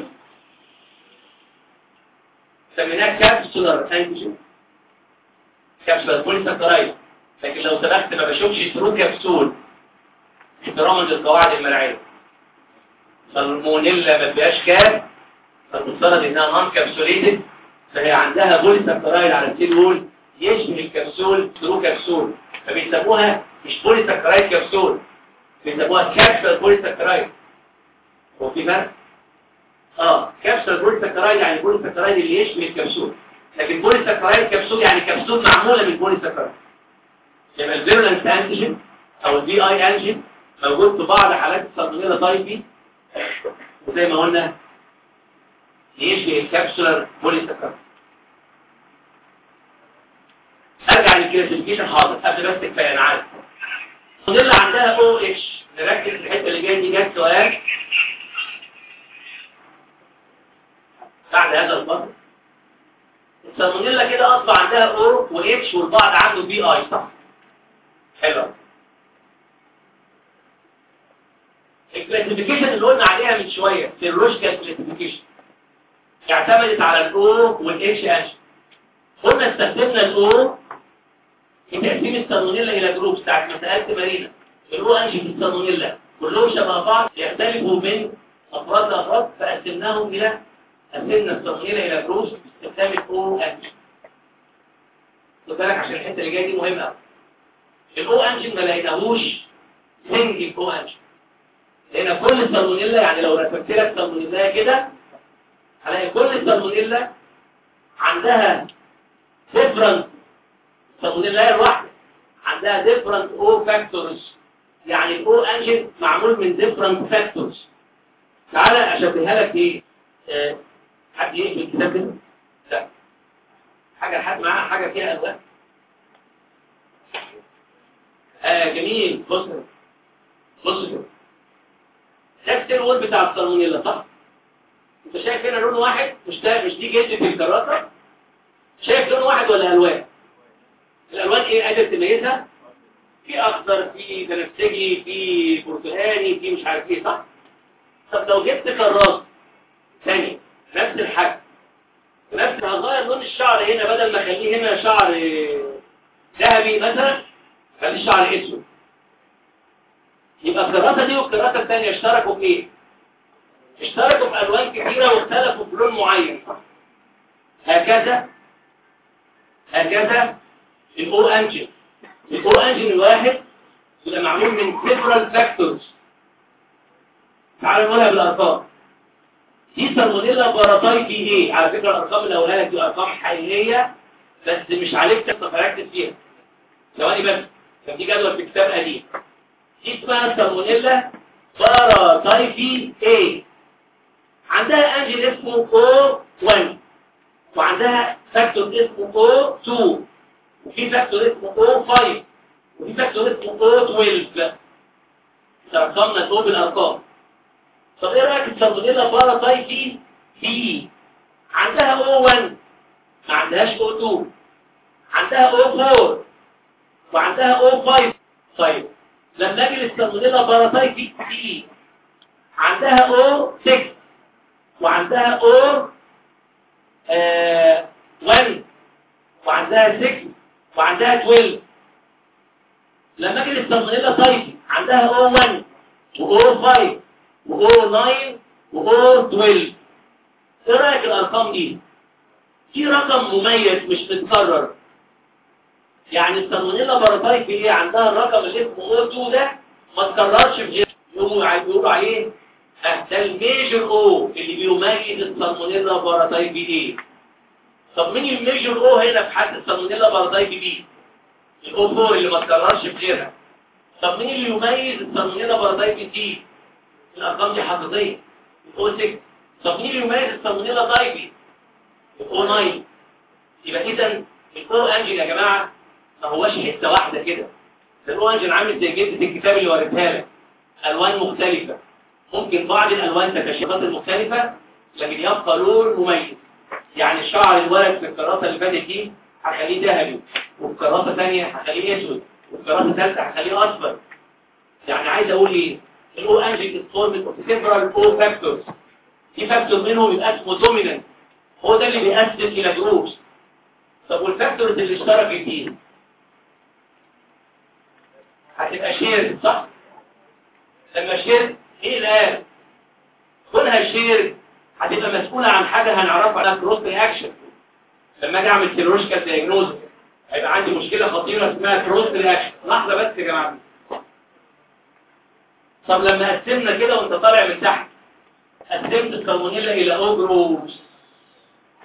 سميناه كابسولار انجن كابسولار بوليساكرايد لكن لو سبقت ما بشوفش ثرو كبسول احتراما للقواعد المناعيه فالمونيلا ما فيهاش كاب فالمفترض انها نون كابسوليتد فهي عندها بوليساكرايد على السيل وول يشبه الكبسول ثرو كبسول فبيسموها مش بوليساكرايد كبسول بيسموها كابسول بوليساكرايد هو في فرق اه كابسول بوليساكرايد يعني بوليساكرايد اللي يشبه الكبسول لكن بوليساكرايد كبسول يعني كبسول معموله من بوليساكرايد يبقى الفيرولنس انتيجين او البي اي انجين موجود في بعض حالات السالمونيلا تايب بي وزي ما قلنا يشبه الكابسولار بوليساكار ارجع للكلاسيفيكيشن حاضر قبل بس كفايه انا عارف السالمونيلا عندها او اتش نركز في الحته اللي جايه دي جت سؤال بعد هذا الفصل السالمونيلا كده اصبح عندها او واتش والبعض عنده بي اي صح حلو الكلاسيفيكيشن اللي قلنا عليها من شويه سيرولوجيكال كلاسيفيكيشن اعتمدت على الاو والاتش انش قلنا استخدمنا الاو في تقسيم السالمونيلا الى جروبس بتاعت ما سالت مارينا الاو انش في السالمونيلا كلهم شبه بعض يختلفوا من افراد لافراد فقسمناهم الى قسمنا السالمونيلا الى جروبس باستخدام الاو انش خد بالك عشان الحته اللي جايه دي مهمه قوي الاو انجن ما لقيناهوش سنجل او انجن لان كل سالمونيلا يعني لو رسمت لك سالمونيلا كده هلاقي كل سالمونيلا عندها ديفرنت سالمونيلا الواحده عندها ديفرنت او فاكتورز يعني الاو انجن معمول من ديفرنت فاكتورز تعالى اشبهها لك ايه آه، حد يقفل الكتاب كده لا حاجه حد معاها حاجه فيها الوان آه جميل بص بص كده نفس الوول بتاع السالمونيلا صح انت شايف هنا لون واحد مش ده مش دي جلد في الكراسه شايف لون واحد ولا الوان الالوان ايه قادر تميزها في اخضر في بنفسجي في برتقاني في مش عارف ايه صح طب لو جبت كراسه ثاني نفس الحجم نفس هغير لون الشعر هنا بدل ما اخليه هنا شعر ذهبي مثلا خليه شعر اسود يبقى الكراسه دي والكراسه الثانيه اشتركوا في ايه اشتركوا في الوان كثيره واختلفوا في لون معين هكذا هكذا الاو انجن الاو انجن الواحد يبقى معمول من several factors تعالوا نقولها بالارقام دي سالمونيلا باراتايتي ايه على فكره الارقام اللي هقولها لك دي ارقام حقيقيه بس مش عليك تبقى مركز فيها ثواني بس كان في جدول في كتاب قديم دي اسمها سالمونيلا باراتايفي A عندها انجل اسمه O1 وعندها فاكتور اسمه O2 وفي فاكتور اسمه O5 وفي فاكتور اسمه O12 ترقمنا الأو بالأرقام طب ايه رأيك السالمونيلا باراتايفي B عندها O1 ما عندهاش O2 عندها O4 وعندها O5 طيب لما اجي للسالمونيلا باراتايتي دي عندها O6 وعندها O آه 1 وعندها 6 وعندها 12 لما اجي للسالمونيلا تايتي عندها O1 وO5 وO9 وO12 ايه رايك الارقام دي في رقم مميز مش متكرر يعني السالمونيلا باراتايتي ايه عندها الرقم اللي اسمه O2 ده ما اتكررش في جسم يقولوا يقولوا عليه اه ده الميجر او اللي بيميز السالمونيلا باراتايتي ايه طب مين الميجر او هنا في حالة السالمونيلا باراتايتي بي الاو 4 اللي ما اتكررش في غيرها طب مين اللي يميز السالمونيلا باراتايتي سي الارقام دي حقيقيه الاو 6 طب مين اللي يميز السالمونيلا تايبي الاو 9 يبقى اذا الاو انجل يا جماعه ما هوش حته واحده كده ده الاو انجل عامل زي جلده الكتاب اللي وريتها لك الوان مختلفه ممكن بعض الالوان تكشفات المختلفه لكن يبقى لون مميز يعني الشعر الورد في الكراسه اللي فاتت دي هخليه ذهبي وفي كراسه ثانيه هخليه اسود وفي كراسه ثالثه هخليه اصفر يعني عايز اقول ايه الاو انجل فورمت اوف سيفرال او فاكتورز في فاكتور منهم يبقى اسمه دومينانت هو ده اللي بيقسم الى جروبس طب والفاكتورز اللي اشتركت فيه هتبقى شير صح لما شير ايه الان كونها شير هتبقى مسؤولة عن حاجة هنعرفها على كروس رياكشن لما اجي اعمل سيرولوجيكال دايجنوز هيبقى عندي مشكلة خطيرة اسمها كروس رياكشن لحظة بس يا جماعة طب لما قسمنا كده وانت طالع من تحت قسمت السالمونيلا الى او جروبس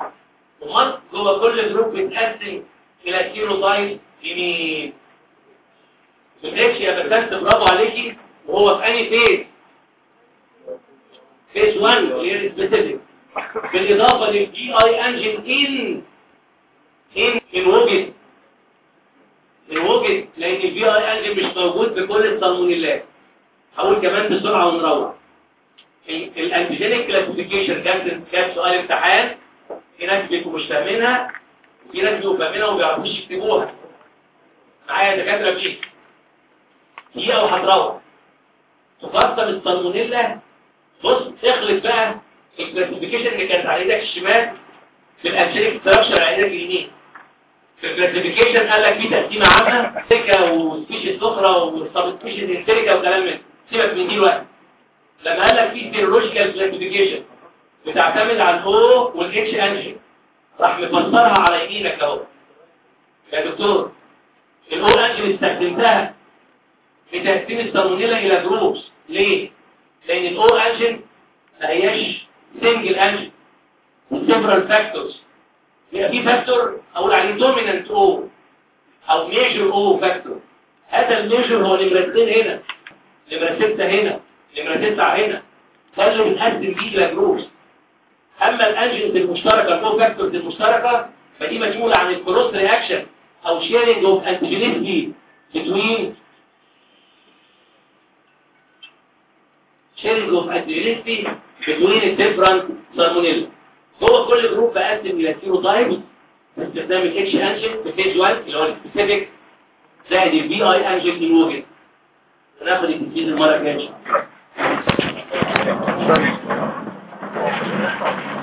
امال جوه كل جروب بيتقسم الى كيلو تايب يمين الاتش يا بسنت برافو عليكي وهو في انهي فيز فيز 1 اللي هي سبيسيفيك بالاضافه للجي اي انجن ان ان ان وجد ان وجد لان الجي اي انجن مش موجود في كل السالمونيلات هقول كمان بسرعه ونروح الانتيجينيك كلاسيفيكيشن كان كان سؤال امتحان في ناس بيبقوا مش فاهمينها وفي ناس بيبقوا فاهمينها وما بيعرفوش يكتبوها معايا دكاتره بيه دقيقه وهتروح تقسم السالمونيلا بص اخلط بقى الكلاسيفيكيشن اللي كانت على ايدك الشمال بالانتيجينيك ستراكشر على ايدك اليمين في الكلاسيفيكيشن قال لك في تقسيمه عامه سيكا وسبيشيز اخرى وسب سبيشيز انتريكا وكلام من سيبك من دي دلوقتي لما قال لك في سيرولوجيكال كلاسيفيكيشن بتعتمد على الاو والاتش انجن راح مفسرها على يمينك اهو يا دكتور الاو انجن استخدمتها في تقسيم السالمونيلا الى جروبس ليه لان الاو انجن ما هياش سنجل انجن سيفرال فاكتورز يبقى في فاكتور اقول عليه دومينانت او او ميجر او فاكتور هذا الميجر هو نمرتين هنا نمره 6 هنا نمرة تسعة هنا ده اللي بنقسم بيه إلى جروبس أما الأنجنز المشتركة الكو فاكتورز المشتركة فدي مسؤولة عن الكروس رياكشن أو شيرنج اوف انتيجينيتي بتوين شيرنج اوف انتيجينيتي بتوين الديفرنت سالمونيلا هو كل جروب بقسم إلى سيرو تايبس باستخدام الاتش انجن في فيز 1 اللي هو السبيسيفيك زائد البي اي انجن الوجد هناخد التنفيذ المرة الجاية